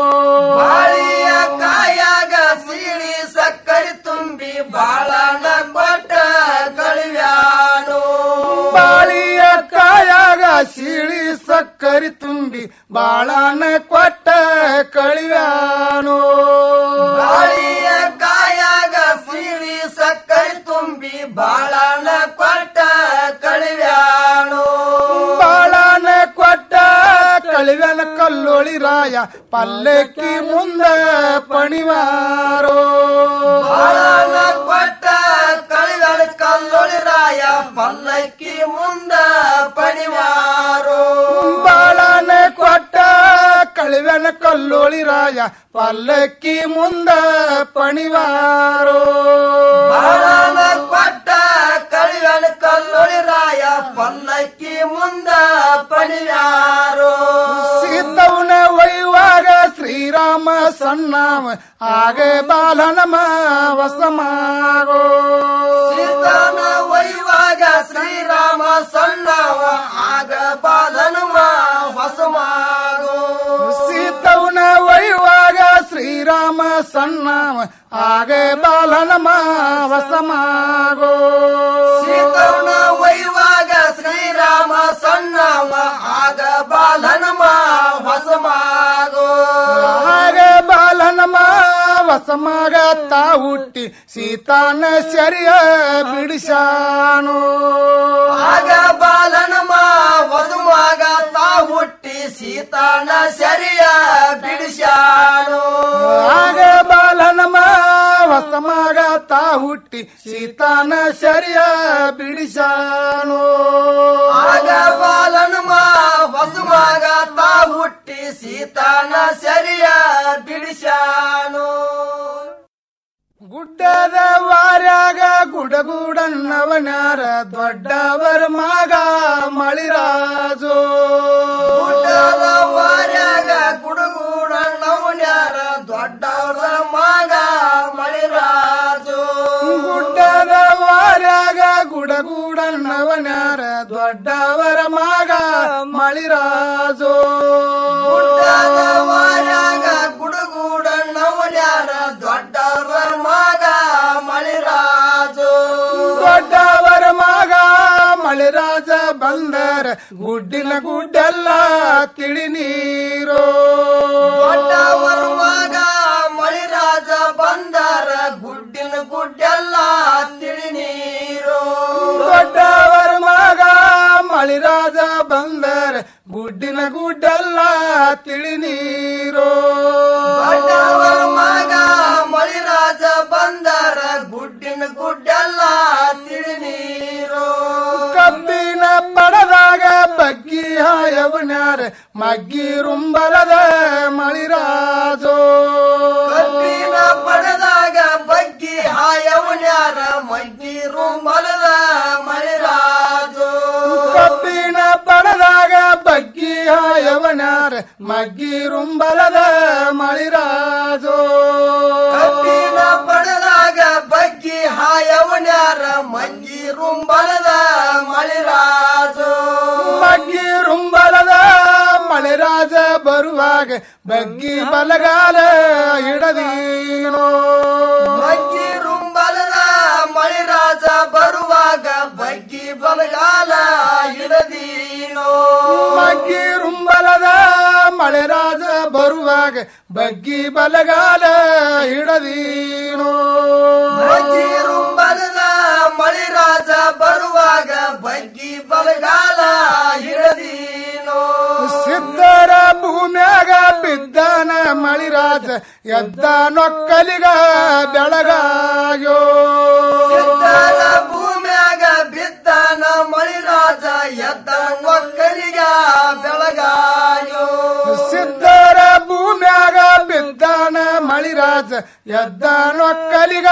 ಬಾಳಿಯ ಕಾಯಾಗ ಸೀಳಿ ಸಕ್ಕರೆ ತುಂಬಿ ಬಾಳನ ಕೊಟ್ಟ ಕಳಿವ್ಯಾನೋ ಬಾಳಿಯ ಕಾಯಾಗ ಸಿಡಿ ಸಕ್ಕರಿ ತುಂಬಿ ಬಾಳನ ಕೊಟ್ಟ ಕಳಿವ್ಯಾನೋ ಬಾಳಿಯ ಕಾಯಾಗ ಸೀಳಿ ಸಕ್ಕರೆ ತುಂಬಿ ಬಾಳನ ಕೊಟ್ಟ ಕಳಿವ್ಯಾನೋ ಬಾಳನ ಕೊಟ್ಟ ಕಳಿವ್ಯಾನ ಕಲ್ಲೊಳಿ ರಾಯ ಪಲ್ಲಕ್ಕಿ ಮುಂದ ಪಣಿವಾರೋ ಬಾಳನ ಕೊಟ್ಟ ಕಳಿವ್ಯಾನ ಕಲ್ಲೊಳಿ ರಾಯ ಪಲ್ಲಕ್ಕಿ ಮುಂದ ಪಣಿವಾರೋ ಬಾಳನ ಕೊಟ್ಟ ಕಳಿವ್ಯಾನ ಕಲ್ಲೊಳಿ ರಾಯ ಪಲ್ಲಕ್ಕಿ ಮುಂದ ಪಣಿವಾರೋ ಬಾಳನ ಕೊಟ್ಟ ಕಳಿವ್ಯಾನ ಕಲ್ಲೊಳಿ ರಾಯ ಪಲ್ಲಕ್ಕಿ ಮುಂದ ಪಣಿವಾರೋ ಸೀತವನ ಒಯ್ಯುವಾಗ ಶ್ರೀರಾಮ ಸಣ್ಣವ ಆಗ ಬಾಲನಮ ವಸಮಾಗೋ ಸೀತಾನ ಒಯ್ಯುವಾಗ ಶ್ರೀರಾಮ ಸಣ್ಣವ ಆಗ ಬಾಲನುಮ ಹೊಸಮಾಗೋ ಸೀತವನ ಒಯ್ಯುವಾಗ ಶ್ರೀರಾಮ ಸಣ್ಣವ ಆಗ ಬಾಲನಮ ವಸಮಾಗೋ ಸೀತವನ ಒಯ್ಯುವಾಗ ಹೊಸಮಾಗ ತಾ ಹುಟ್ಟಿ ಸೀತಾನ ಸರಿಯ ಬಿಡಿಸಾನು ಆಗ ಬಾಲನಮ ವಸುಮಾಗ ತಾ ಹುಟ್ಟಿ ಸೀತಾನ ಸರಿಯ ಬಿಡಿಸ್ಯಾನು ಆಗ ಬಾಲನಮ ಹೊಸಮಾಗ ತಾ ಹುಟ್ಟಿ ಸೀತಾನ ಸರಿಯ ಬಿಡಿಸಾನು ಆಗ ಬಾಲನಮ ವಸುಮಾಗ ತಾ ಹುಟ್ಟಿ ಸೀತಾನ ಸರಿಯ ಬಿಡಿಸ್ಯಾನು ಗುಡ್ಡದ ವಾರ್ಯಾಗ ಗುಡಗುಡನ್ನವನ್ಯಾರ ದೊಡ್ಡವರ ಮಗ ಮಳಿರಾಜು ಗುಡ್ಡದ ವಾರ್ಯಾಗ ಗುಡುಗುಡ ನವನ್ಯಾರ ದೊಡ್ಡವರ ಮಗ ಮಳಿರಾಜು ಗುಡ್ಡದ ವಾರ್ಯಾಗ ಗುಡಗುಡನ್ನವನ್ಯಾರ ದೊಡ್ಡವರ ಮಗ ಮಳಿರಾಜು ಗುಡ್ಡದ ವಾರ್ಯಾಗ ಗುಡುಗುಡ ನವನ್ಯಾರ ದೊಡ್ಡವರ ಮಗ ಮಳಿರಾಜು ದೊಡ್ಡವರ ಮಗ ಮಳಿರಾಜ ಬಂದರ ಗುಡ್ಡಿನ ಗುಡ್ಡೆಲ್ಲ ತಿಳಿ ನೀರು ದೊಡ್ಡವರ ಮಗ ಮಳಿರಾಜ ಬಂದರ ಗುಡ್ಡಿನ ಗುಡ್ಡೆಲ್ಲ ತಿಳಿ ನೀರು ದೊಡ್ಡವರ ಮಗ ಮಳಿರಾಜ ಬಂದರ ಗುಡ್ಡಿನ ಗುಡ್ಡೆಲ್ಲ ತಿಳಿ ನೀರು ದೊಡ್ಡವರ ಮಗ ಮಳಿರಾಜ ಬಂದರ ಗುಡ್ಡಿನ ಗುಡ್ಡೆಲ್ಲ ತಿಳಿ ನೀರು ಕಬ್ಬಿನ ಪಡದಾಗ ಬಗ್ಗಿ ಹಾಯವನ್ಯಾರ ಮಗ್ಗಿ ರುಂಬಲದ ಮಳಿರಾಜೋ ಕಬ್ಬಿನ ಪಡೆದಾಗ ಬಗ್ಗಿ ಹಾಯವನ್ಯಾರ ಮಗ್ಗಿ ರುಂಬಲದ ಮಳಿರಾಜು ಕಬ್ಬಿನ ಪಡದಾಗ ಬಗ್ಗಿ ಹಾಯವನ್ಯಾರ ಮಗ್ಗಿ ರುಂಬಲದ ಮಳಿರಾಜೋ ಕಬ್ಬಿನ ಪಡೆದಾಗ ಬಗ್ಗಿ ಹಾಯವನ್ಯಾರ ಮಗ್ಗಿ ರುಂಬಲದ ಮಳಿರಾಜು ಮಗ್ಗಿ ರುಂಬಲದ ಮಳೆರಾಜ ಬರುವಾಗ ಬಗ್ಗಿ ಬಲಗಾಲ ಹಿಡದೀನೋ ಮಗ್ಗಿ ರುಂಬಲದ ಮಳಿರಾಜ ಬರುವಾಗ ಬಗ್ಗಿ ಬಲಗಾಲ ಹಿಡದೀನೋ ಮಗ್ಗಿ ರುಂಬಲದ ಮಳೆರಾಜ ಬರುವಾಗ ಬಗ್ಗಿ ಬಲಗಾಲ ಹಿಡದೀನೋ ಬಗ್ಗಿ ರುಂಬಲದ ಮಳಿರಾಜ ಬರುವಾಗ ಬಗ್ಗಿ ಬಲಗಾಲ ಹಿಡದೀನೋ ಸಿದ್ಧರ ಭೂಮ್ಯಾಗ ಬಿದ್ದಾನ ಮಳಿರಾಜ ಎದ್ದ ನೊಕ್ಕಲಿಗ ಬೆಳಗಾಯೋ ಸಿದ್ಧರ ಭೂಮ್ಯಾಗ ಬಿದ್ದಾನ ಮಳಿರಾಜ ಎದ್ದ ಒಕ್ಕಲಿಗ ಬೆಳಗಾಯೋ ಸಿದ್ಧರ ಭೂಮ್ಯಾಗ ಬಿದ್ದಾನ ಮಳಿರಾಜ ಎದ್ದ ನೊಕ್ಕಲಿಗ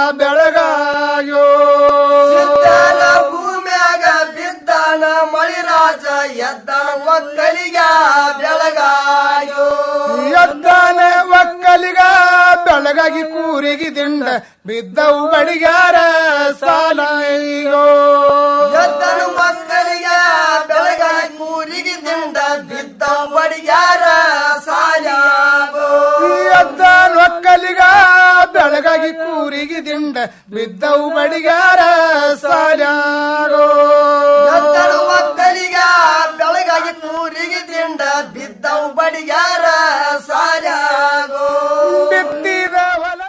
ಬೆಳಗಾಯೋ ಸಿದ್ಧರ ಭೂಮ್ಯಾಗ ಬಿದ್ದಾನ ಮಳಿರಾಜ ಎದ್ದ ಒಕ್ಕಲಿಗ ಬೆಳಗಾಯೋ ಎದ್ದಾನ ಒಕ್ಕಲಿಗ ಬೆಳಗಾಗಿ ಕೂರಿಗೆ ದಿಂಡ ಬಿದ್ದವು ಬಡಿಗಾರ ಸಾಲಯ್ಯೋ ಎದ್ದನು ಮಕ್ಕಳಿಗ ಬೆಳಗ ಕೂರಿಗೆ ದಿಂಡ ಬಿದ್ದ ಬಡಿಯಾರ ಸಾಯಾಗೋ ಎದ್ದ ಒಕ್ಕಲಿಗ ಬೆಳಗಾಗಿ ಕೂರಿಗೆ ದಿಂಡ ಬಿದ್ದವು ಬಡಿಗಾರ ಸಾಲ್ಯಾಗೋ ಎದ್ದನು ಮಕ್ಕಳಿಗ ಬೆಳಗಾಗಿ ಕೂರಿಗೆ ದಿಂಡ ಬಿದ್ದವು ಬಡಿಯಾರ ಸಾಯಾಗೋ ಬಿತ್ತಿದ ಹೊಲದ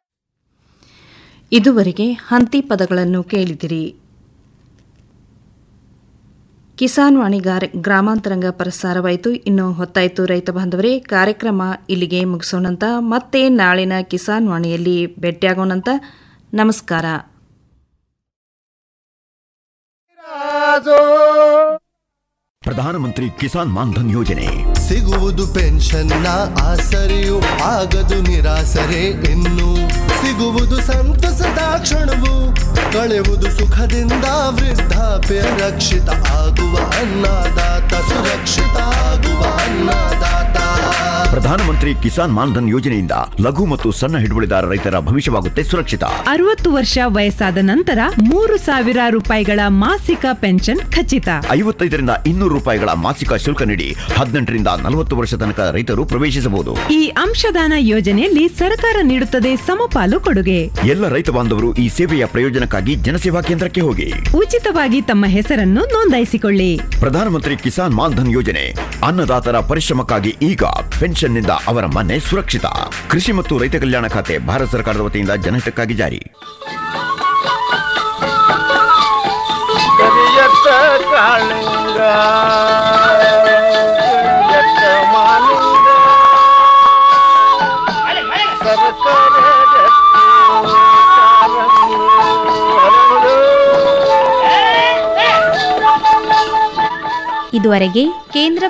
ಇದುವರೆಗೆ ಹಂತಿ ಪದಗಳನ್ನು ಕೇಳಿದಿರಿ ಕಿಸಾನ್ ವಾಣಿ ಗಾರ- ಗ್ರಾಮಾಂತರಂಗ ಪ್ರಸಾರವಾಯಿತು ಇನ್ನು ಹೊತ್ತಾಯಿತು ರೈತ ಬಾಂಧವರೇ ಕಾರ್ಯಕ್ರಮ ಇಲ್ಲಿಗೆ ಮುಗಿಸೋಣಂತ ಮತ್ತೆ ನಾಳಿನ ಕಿಸಾನ್ ವಾಣಿಯಲ್ಲಿ ಭೇಟಿಯಾಗೋಣಂತ ನಮಸ್ಕಾರ ಪ್ರಧಾನಮಂತ್ರಿ ಕಿಸಾನ್ ಮಾನ್ಧನ್ ಯೋಜನೆ ಸಿಗುವುದು ಪೆನ್ಷನ್ನ ಆಸರೆಯು ಆಗದು ನಿರಾಸರೆ ಇನ್ನು ಸಿಗುವುದು ಸಂತಸದ ಕ್ಷಣವು ಕಳೆಯುವುದು ಸುಖದಿಂದ ವೃದ್ಧಾಪ್ಯ ರಕ್ಷಿತ ಆಗುವ ಅನ್ನದಾತ ಸುರಕ್ಷಿತ ಆಗುವ ಅನ್ನದಾತ ಪ್ರಧಾನಮಂತ್ರಿ ಕಿಸಾನ್ ಮಾನ್ಧನ್ ಯೋಜನೆಯಿಂದ ಲಘು ಮತ್ತು ಸಣ್ಣ ಹಿಡುವಳಿದಾರ ರೈತರ ಭವಿಷ್ಯವಾಗುತ್ತೆ ಸುರಕ್ಷಿತ ಅರವತ್ತು ವರ್ಷ ವಯಸ್ಸಾದ ನಂತರ ಮೂರು ಸಾವಿರ ರೂಪಾಯಿಗಳ ಮಾಸಿಕ ಪೆನ್ಷನ್ ಖಚಿತ ಐವತ್ತೈದರಿಂದ ಇನ್ನೂರು ರೂಪಾಯಿಗಳ ಮಾಸಿಕ ಶುಲ್ಕ ನೀಡಿ ಹದಿನೆಂಟರಿಂದ ನಲವತ್ತು ವರ್ಷ ತನಕ ರೈತರು ಪ್ರವೇಶಿಸಬಹುದು ಈ ಅಂಶದಾನ ಯೋಜನೆಯಲ್ಲಿ ಸರ್ಕಾರ ನೀಡುತ್ತದೆ ಸಮಪಾಲು ಕೊಡುಗೆ ಎಲ್ಲ ರೈತ ಬಾಂಧವರು ಈ ಸೇವೆಯ ಪ್ರಯೋಜನಕ್ಕಾಗಿ ಜನಸೇವಾ ಕೇಂದ್ರಕ್ಕೆ ಹೋಗಿ ಉಚಿತವಾಗಿ ತಮ್ಮ ಹೆಸರನ್ನು ನೋಂದಾಯಿಸಿಕೊಳ್ಳಿ ಪ್ರಧಾನಮಂತ್ರಿ ಕಿಸಾನ್ ಮಾನ್ಧನ್ ಯೋಜನೆ ಅನ್ನದಾತರ ಪರಿಶ್ರಮಕ್ಕಾಗಿ ಈಗ ಪೆನ್ಷನ್ನಿಂದ ಪ್ರವಾಹದಿಂದ ಅವರ ಮನೆ ಸುರಕ್ಷಿತ ಕೃಷಿ ಮತ್ತು ರೈತ ಕಲ್ಯಾಣ ಖಾತೆ ಭಾರತ ಸರ್ಕಾರದ ವತಿಯಿಂದ ಜನಹಿತಕ್ಕಾಗಿ ಜಾರಿ ಕರಿಯತ್ತ ಕಾಳಿಂಗ ಕರಿಯತ್ತ ಮಾಲಿಂಗ ಸರಕಾರ ಇದುವರೆಗೆ ಕೇಂದ್ರ